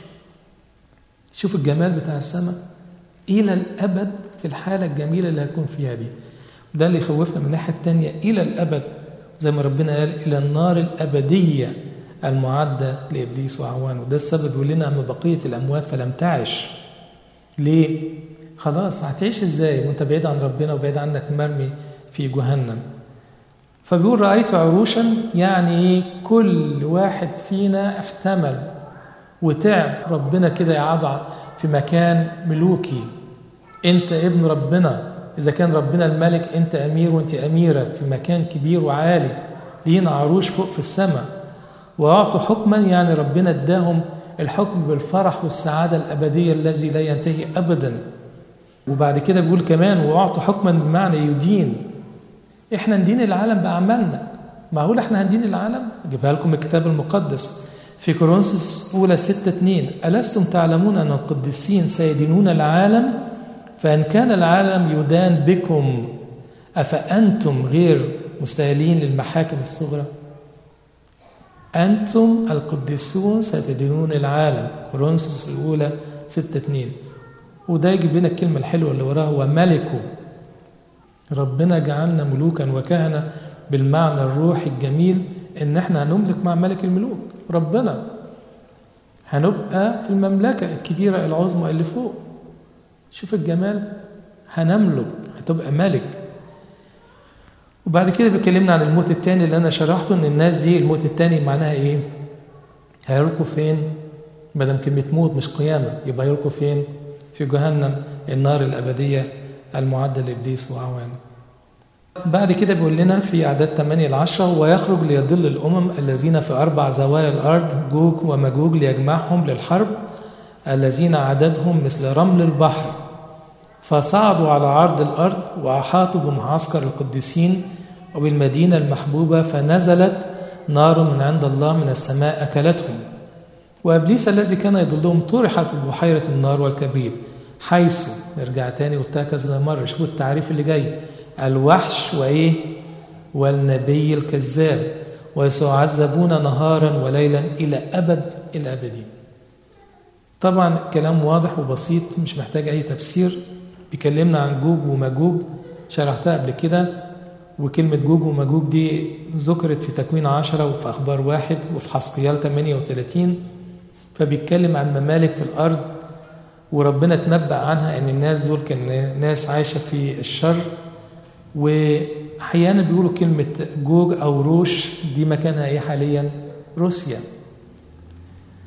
شوف الجمال بتاع السماء إلى الأبد في الحالة الجميلة اللي هتكون فيها دي ده اللي يخوفنا من الناحية التانية إلى الأبد زي ما ربنا قال إلى النار الأبدية المعدة لإبليس وعوانه ده السبب يقول لنا أما بقية الأموات فلم تعش ليه؟ خلاص هتعيش ازاي وانت بعيد عن ربنا وبعيد عنك مرمي في جهنم فبيقول رأيت عروشا يعني كل واحد فينا احتمل وتعب ربنا كده يقعد في مكان ملوكي انت ابن ربنا اذا كان ربنا الملك انت امير وانت اميره في مكان كبير وعالي لينا عروش فوق في السماء واعطوا حكما يعني ربنا اداهم الحكم بالفرح والسعاده الابديه الذي لا ينتهي ابدا وبعد كده بيقول كمان واعطوا حكما بمعنى يدين احنا ندين العالم باعمالنا معقول احنا هندين العالم اجيبها لكم الكتاب المقدس في كورنثوس اولى 6 2 الستم تعلمون ان القديسين سيدينون العالم فان كان العالم يدان بكم افانتم غير مستاهلين للمحاكم الصغرى انتم القديسون ستدينون العالم كورنثوس الاولى 6 2 وده يجيب لنا الكلمة الحلوة اللي وراها وملكه ربنا جعلنا ملوكا وكهنة بالمعنى الروحي الجميل ان احنا هنملك مع ملك الملوك ربنا هنبقى في المملكة الكبيرة العظمى اللي فوق شوف الجمال هنملك هتبقى ملك وبعد كده بيكلمنا عن الموت التاني اللي انا شرحته ان الناس دي الموت التاني معناها ايه هيلقوا فين ما دام كلمه موت مش قيامه يبقى يلقوا فين في جهنم النار الأبدية المعدة لإبليس وأعوانه بعد كده بيقول لنا في أعداد 8 ل 10 ويخرج ليضل الأمم الذين في أربع زوايا الأرض جوج ومجوج ليجمعهم للحرب الذين عددهم مثل رمل البحر فصعدوا على عرض الأرض وأحاطوا بمعسكر القديسين وبالمدينة المحبوبة فنزلت نار من عند الله من السماء أكلتهم وابليس الذي كان يضلهم طرح في بحيره النار والكبريت حيث نرجع تاني قلتها كذا مره شوفوا التعريف اللي جاي الوحش وايه والنبي الكذاب وسيعذبون نهارا وليلا الى ابد الابدين طبعا الكلام واضح وبسيط مش محتاج اي تفسير بيكلمنا عن جوج ومجوج شرحتها قبل كده وكلمة جوج ومجوج دي ذكرت في تكوين عشرة وفي أخبار واحد وفي حسقيال 38 فبيتكلم عن ممالك في الأرض وربنا تنبأ عنها أن الناس دول كان ناس عايشة في الشر وأحيانا بيقولوا كلمة جوج أو روش دي مكانها إيه حاليا؟ روسيا وفي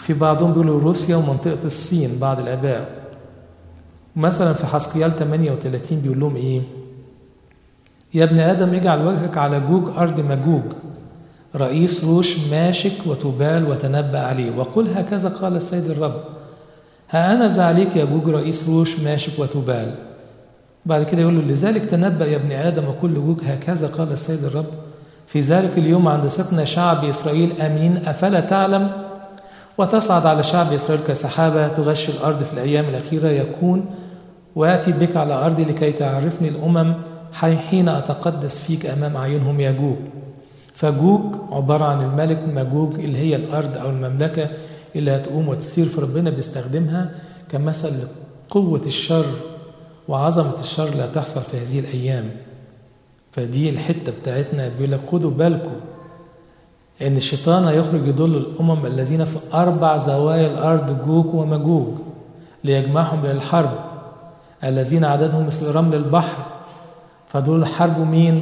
وفي بعضهم بيقولوا روسيا ومنطقة الصين بعض الآباء مثلا في حسقيال 38 بيقول لهم إيه يا ابن آدم اجعل وجهك على جوج أرض مجوج رئيس روش ماشك وتبال وتنبأ عليه وقل هكذا قال السيد الرب ها أنا ذا عليك يا جوج رئيس روش ماشك وتبال بعد كده يقول له لذلك تنبأ يا ابن آدم وكل جوج هكذا قال السيد الرب في ذلك اليوم عند سكن شعب إسرائيل أمين أفلا تعلم وتصعد على شعب إسرائيل كسحابة تغشي الأرض في الأيام الأخيرة يكون وآتي بك على أرضي لكي تعرفني الأمم حين أتقدس فيك أمام أعينهم يا جوج فجوج عبارة عن الملك مجوج اللي هي الأرض أو المملكة اللي هتقوم وتسير فربنا بيستخدمها كمثل قوة الشر وعظمة الشر اللي هتحصل في هذه الأيام فدي الحتة بتاعتنا بيقول لك خدوا بالكم إن الشيطان هيخرج يضل الأمم الذين في أربع زوايا الأرض جوج ومجوج ليجمعهم للحرب الذين عددهم مثل رمل البحر فدول حاربوا مين؟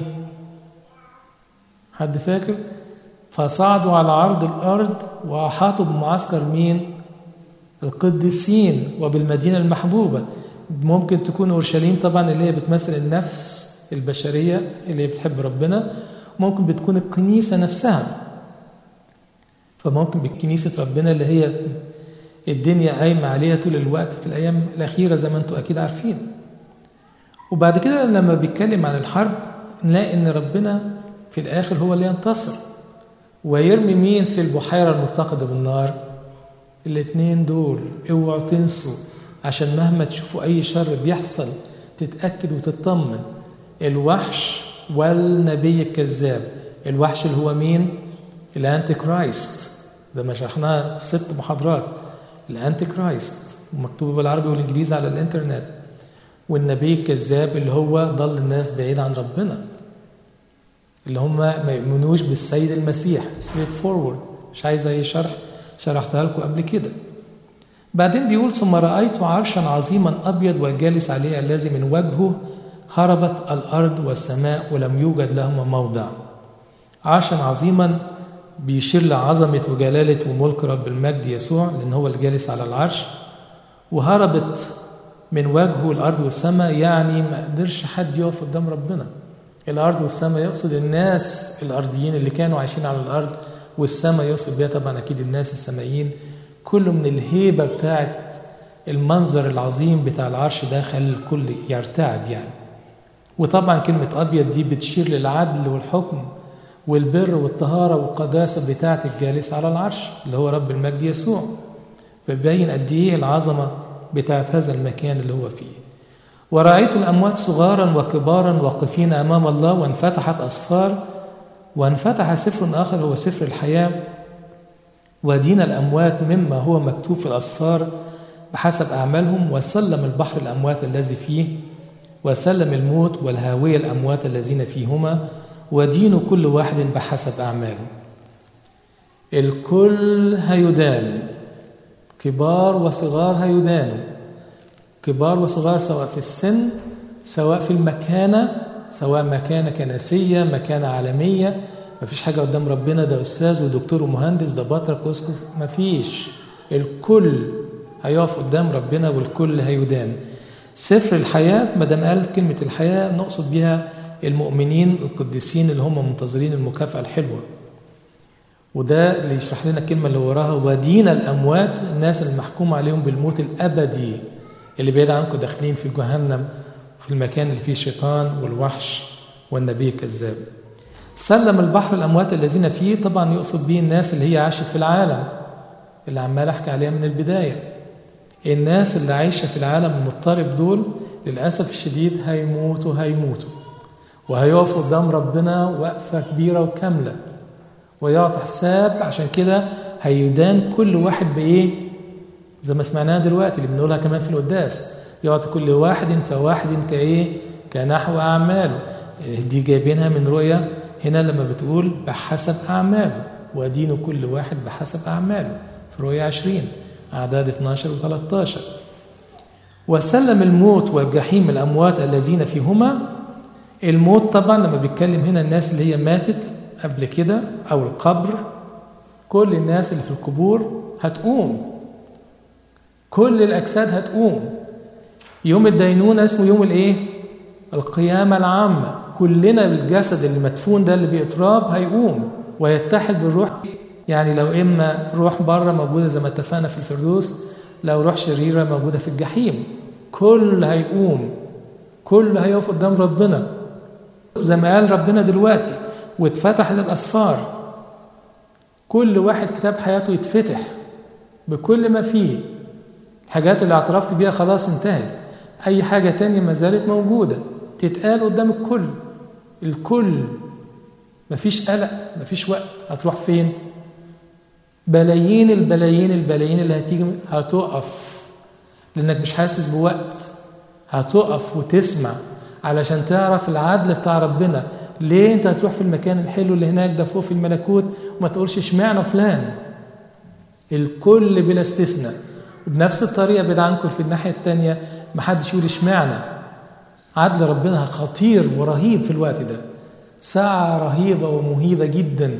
حد فاكر؟ فصعدوا على عرض الأرض وأحاطوا بمعسكر مين؟ القديسين وبالمدينة المحبوبة ممكن تكون أورشليم طبعا اللي هي بتمثل النفس البشرية اللي هي بتحب ربنا ممكن بتكون الكنيسة نفسها فممكن بكنيسة ربنا اللي هي الدنيا قايمة عليها طول الوقت في الأيام الأخيرة زي ما أنتم أكيد عارفين وبعد كده لما بيتكلم عن الحرب نلاقي إن ربنا في الآخر هو اللي ينتصر ويرمي مين في البحيرة المتقدة بالنار الاتنين دول اوعوا تنسوا عشان مهما تشوفوا أي شر بيحصل تتأكد وتطمن الوحش والنبي الكذاب الوحش اللي هو مين؟ الانتي كرايست زي ما شرحناها في ست محاضرات الانتي كرايست مكتوب بالعربي والانجليزي على الانترنت والنبي الكذاب اللي هو ضل الناس بعيد عن ربنا اللي هم ما يؤمنوش بالسيد المسيح ستريت فورورد مش عايز اي شرح شرحتها لكم قبل كده بعدين بيقول ثم رأيت عرشا عظيما أبيض والجالس عليه الذي من وجهه هربت الأرض والسماء ولم يوجد لهما موضع عرشا عظيما بيشير لعظمة وجلالة وملك رب المجد يسوع لأن هو الجالس على العرش وهربت من وجهه الأرض والسماء يعني ما قدرش حد يقف قدام ربنا الأرض والسماء يقصد الناس الأرضيين اللي كانوا عايشين على الأرض والسماء يقصد بيها طبعا أكيد الناس السمائيين كله من الهيبة بتاعت المنظر العظيم بتاع العرش ده خلى الكل يرتعب يعني وطبعا كلمة أبيض دي بتشير للعدل والحكم والبر والطهارة والقداسة بتاعة الجالس على العرش اللي هو رب المجد يسوع فبين قد إيه العظمة بتاعة هذا المكان اللي هو فيه ورأيت الأموات صغارا وكبارا واقفين أمام الله وانفتحت أسفار وانفتح سفر آخر هو سفر الحياة ودين الأموات مما هو مكتوب في الأسفار بحسب أعمالهم وسلم البحر الأموات الذي فيه وسلم الموت والهاوية الأموات الذين فيهما ودين كل واحد بحسب أعماله الكل هيدان كبار وصغار هيدانوا كبار وصغار سواء في السن سواء في المكانة سواء مكانة كنسية مكانة عالمية مفيش حاجة قدام ربنا ده أستاذ ودكتور ومهندس ده بطرك واسقف مفيش الكل هيقف قدام ربنا والكل هيدان سفر الحياة ما دام قال كلمة الحياة نقصد بها المؤمنين القديسين اللي هم منتظرين المكافأة الحلوة وده اللي يشرح لنا الكلمة اللي وراها ودين الأموات الناس المحكوم عليهم بالموت الأبدي اللي بعيد عنكم داخلين في جهنم في المكان اللي فيه الشيطان والوحش والنبي الكذاب سلم البحر الأموات الذين فيه طبعا يقصد به الناس اللي هي عاشت في العالم اللي عمال أحكي عليها من البداية الناس اللي عايشة في العالم المضطرب دول للأسف الشديد هيموتوا هيموتوا وهيقفوا قدام ربنا وقفة كبيرة وكاملة ويعطي حساب عشان كده هيدان كل واحد بإيه؟ زي ما سمعناها دلوقتي اللي بنقولها كمان في القداس يعطي كل واحد فواحد كإيه؟ كنحو أعماله دي جايبينها من رؤية هنا لما بتقول بحسب أعماله ودين كل واحد بحسب أعماله في رؤية 20 أعداد 12 و 13 وسلم الموت والجحيم الأموات الذين فيهما الموت طبعا لما بيتكلم هنا الناس اللي هي ماتت قبل كده أو القبر كل الناس اللي في القبور هتقوم كل الأجساد هتقوم يوم الدينونة اسمه يوم الإيه؟ القيامة العامة كلنا الجسد اللي مدفون ده اللي بيتراب هيقوم ويتحد بالروح يعني لو إما روح بره موجودة زي ما اتفقنا في الفردوس لو روح شريرة موجودة في الجحيم كل هيقوم كل هيقف قدام ربنا زي ما قال ربنا دلوقتي واتفتحت الأسفار كل واحد كتاب حياته يتفتح بكل ما فيه الحاجات اللي اعترفت بيها خلاص انتهت أي حاجة تانية ما زالت موجودة تتقال قدام الكل الكل مفيش قلق مفيش وقت هتروح فين بلايين البلايين البلايين اللي هتيجي هتقف لانك مش حاسس بوقت هتقف وتسمع علشان تعرف العدل بتاع ربنا ليه انت هتروح في المكان الحلو اللي هناك ده فوق في الملكوت وما تقولش اشمعنى فلان الكل بلا استثناء وبنفس الطريقه بعيد عنكم في الناحيه الثانيه ما حدش يقول اشمعنى عدل ربنا خطير ورهيب في الوقت ده ساعة رهيبة ومهيبة جدا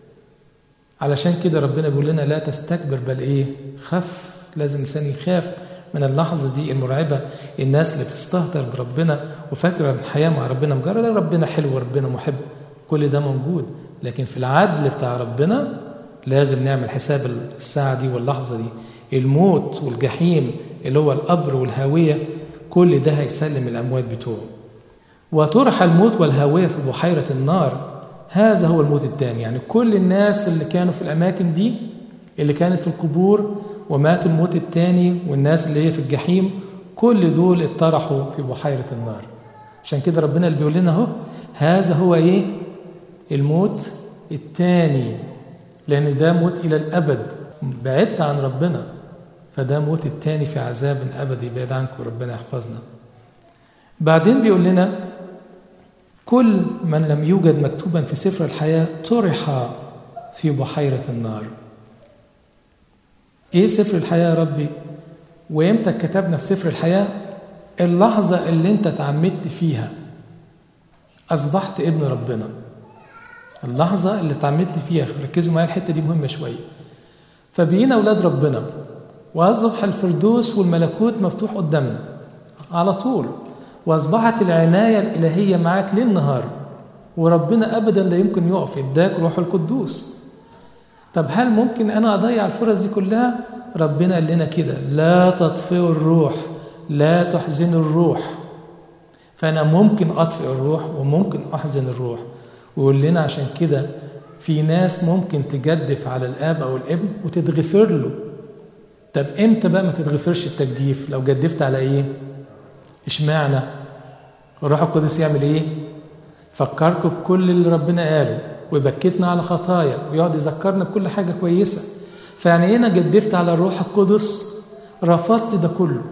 علشان كده ربنا بيقول لنا لا تستكبر بل ايه خف لازم الانسان يخاف من اللحظة دي المرعبة الناس اللي بتستهتر بربنا وفاكرة الحياة مع ربنا مجرد ربنا حلو وربنا محب كل ده موجود لكن في العدل بتاع ربنا لازم نعمل حساب الساعة دي واللحظة دي الموت والجحيم اللي هو القبر والهاوية كل ده هيسلم الأموات بتوعه وطرح الموت والهاوية في بحيرة النار هذا هو الموت الثاني يعني كل الناس اللي كانوا في الأماكن دي اللي كانت في القبور وماتوا الموت الثاني والناس اللي هي في الجحيم كل دول اتطرحوا في بحيرة النار عشان كده ربنا اللي بيقول لنا اهو هذا هو ايه الموت الثاني لأن ده موت إلى الأبد بعدت عن ربنا فده موت التاني في عذاب أبدي بعيد عنكم ربنا يحفظنا بعدين بيقول لنا كل من لم يوجد مكتوبا في سفر الحياة طرح في بحيرة النار ايه سفر الحياة يا ربي وامتى كتبنا في سفر الحياة اللحظة اللي انت تعمدت فيها أصبحت ابن ربنا اللحظة اللي تعمدت فيها ركزوا معايا الحتة دي مهمة شوية فبقينا أولاد ربنا وأصبح الفردوس والملكوت مفتوح قدامنا على طول وأصبحت العناية الإلهية معاك ليل نهار وربنا أبدا لا يمكن يقف إداك روح القدوس طب هل ممكن أنا أضيع الفرص دي كلها؟ ربنا قال لنا كده لا تطفئوا الروح لا تحزنوا الروح فأنا ممكن أطفئ الروح وممكن أحزن الروح ويقول لنا عشان كده في ناس ممكن تجدف على الاب او الابن وتتغفر له طب امتى بقى ما تتغفرش التجديف لو جدفت على ايه اشمعنى الروح القدس يعمل ايه فكركم بكل اللي ربنا قاله ويبكتنا على خطايا ويقعد يذكرنا بكل حاجه كويسه فيعني ايه انا جدفت على الروح القدس رفضت ده كله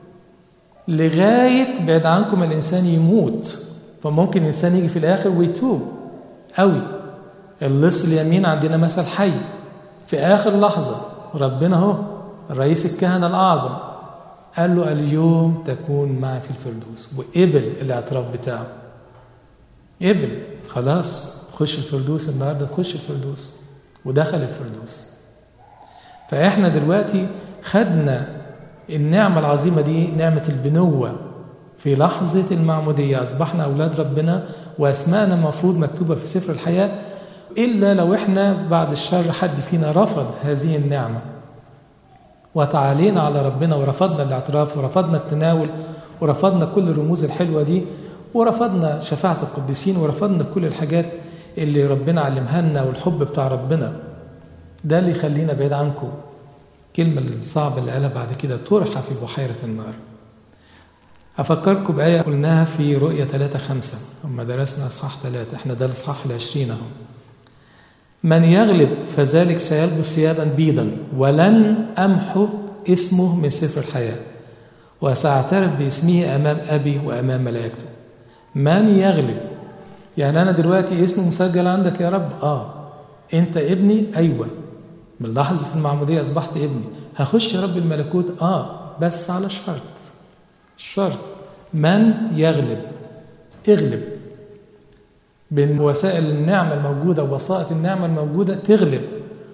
لغايه بعد عنكم الانسان يموت فممكن الانسان يجي في الاخر ويتوب قوي اللص اليمين عندنا مثل حي في آخر لحظة ربنا هو رئيس الكهنة الأعظم قال له اليوم تكون معي في الفردوس وقبل الاعتراف بتاعه قبل خلاص خش الفردوس النهارده تخش الفردوس ودخل الفردوس فاحنا دلوقتي خدنا النعمة العظيمة دي نعمة البنوة في لحظة المعمودية أصبحنا أولاد ربنا وأسماءنا المفروض مكتوبة في سفر الحياة إلا لو إحنا بعد الشر حد فينا رفض هذه النعمة وتعالينا على ربنا ورفضنا الاعتراف ورفضنا التناول ورفضنا كل الرموز الحلوة دي ورفضنا شفاعة القديسين ورفضنا كل الحاجات اللي ربنا علمها لنا والحب بتاع ربنا ده اللي يخلينا بعيد عنكم الكلمة الصعبة اللي قالها بعد كده طرح في بحيرة النار أفكركم بآية قلناها في رؤية 3 5 أما درسنا إصحاح 3 إحنا ده الإصحاح العشرين أهو من يغلب فذلك سيلبس ثيابا بيضا ولن أمحو اسمه من سفر الحياة وسأعترف باسمه أمام أبي وأمام ملائكته من يغلب يعني أنا دلوقتي اسمي مسجل عندك يا رب آه أنت ابني أيوة من لحظة المعمودية أصبحت ابني هخش يا رب الملكوت آه بس على شرط شرط من يغلب اغلب بين وسائل النعمة الموجودة ووسائط النعمة الموجودة تغلب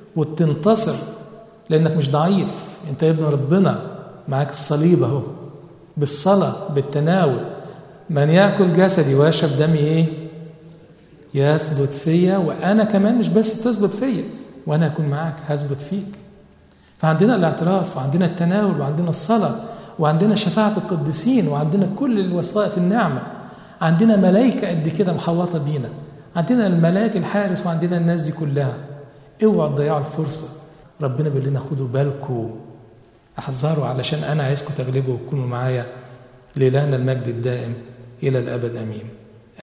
وتنتصر لانك مش ضعيف انت ابن ربنا معاك الصليب اهو بالصلاه بالتناول من ياكل جسدي ويشرب دمي ايه يثبت فيا وانا كمان مش بس تثبت فيا وانا اكون معاك هثبت فيك فعندنا الاعتراف وعندنا التناول وعندنا الصلاه وعندنا شفاعه القديسين وعندنا كل الوسائط النعمه عندنا ملائكه قد كده محوطه بينا عندنا الملاك الحارس وعندنا الناس دي كلها اوعوا تضيعوا الفرصه ربنا بيقول لنا خدوا بالكم احذروا علشان انا عايزكم تغلبوا وتكونوا معايا لإلهنا المجد الدائم الى الابد امين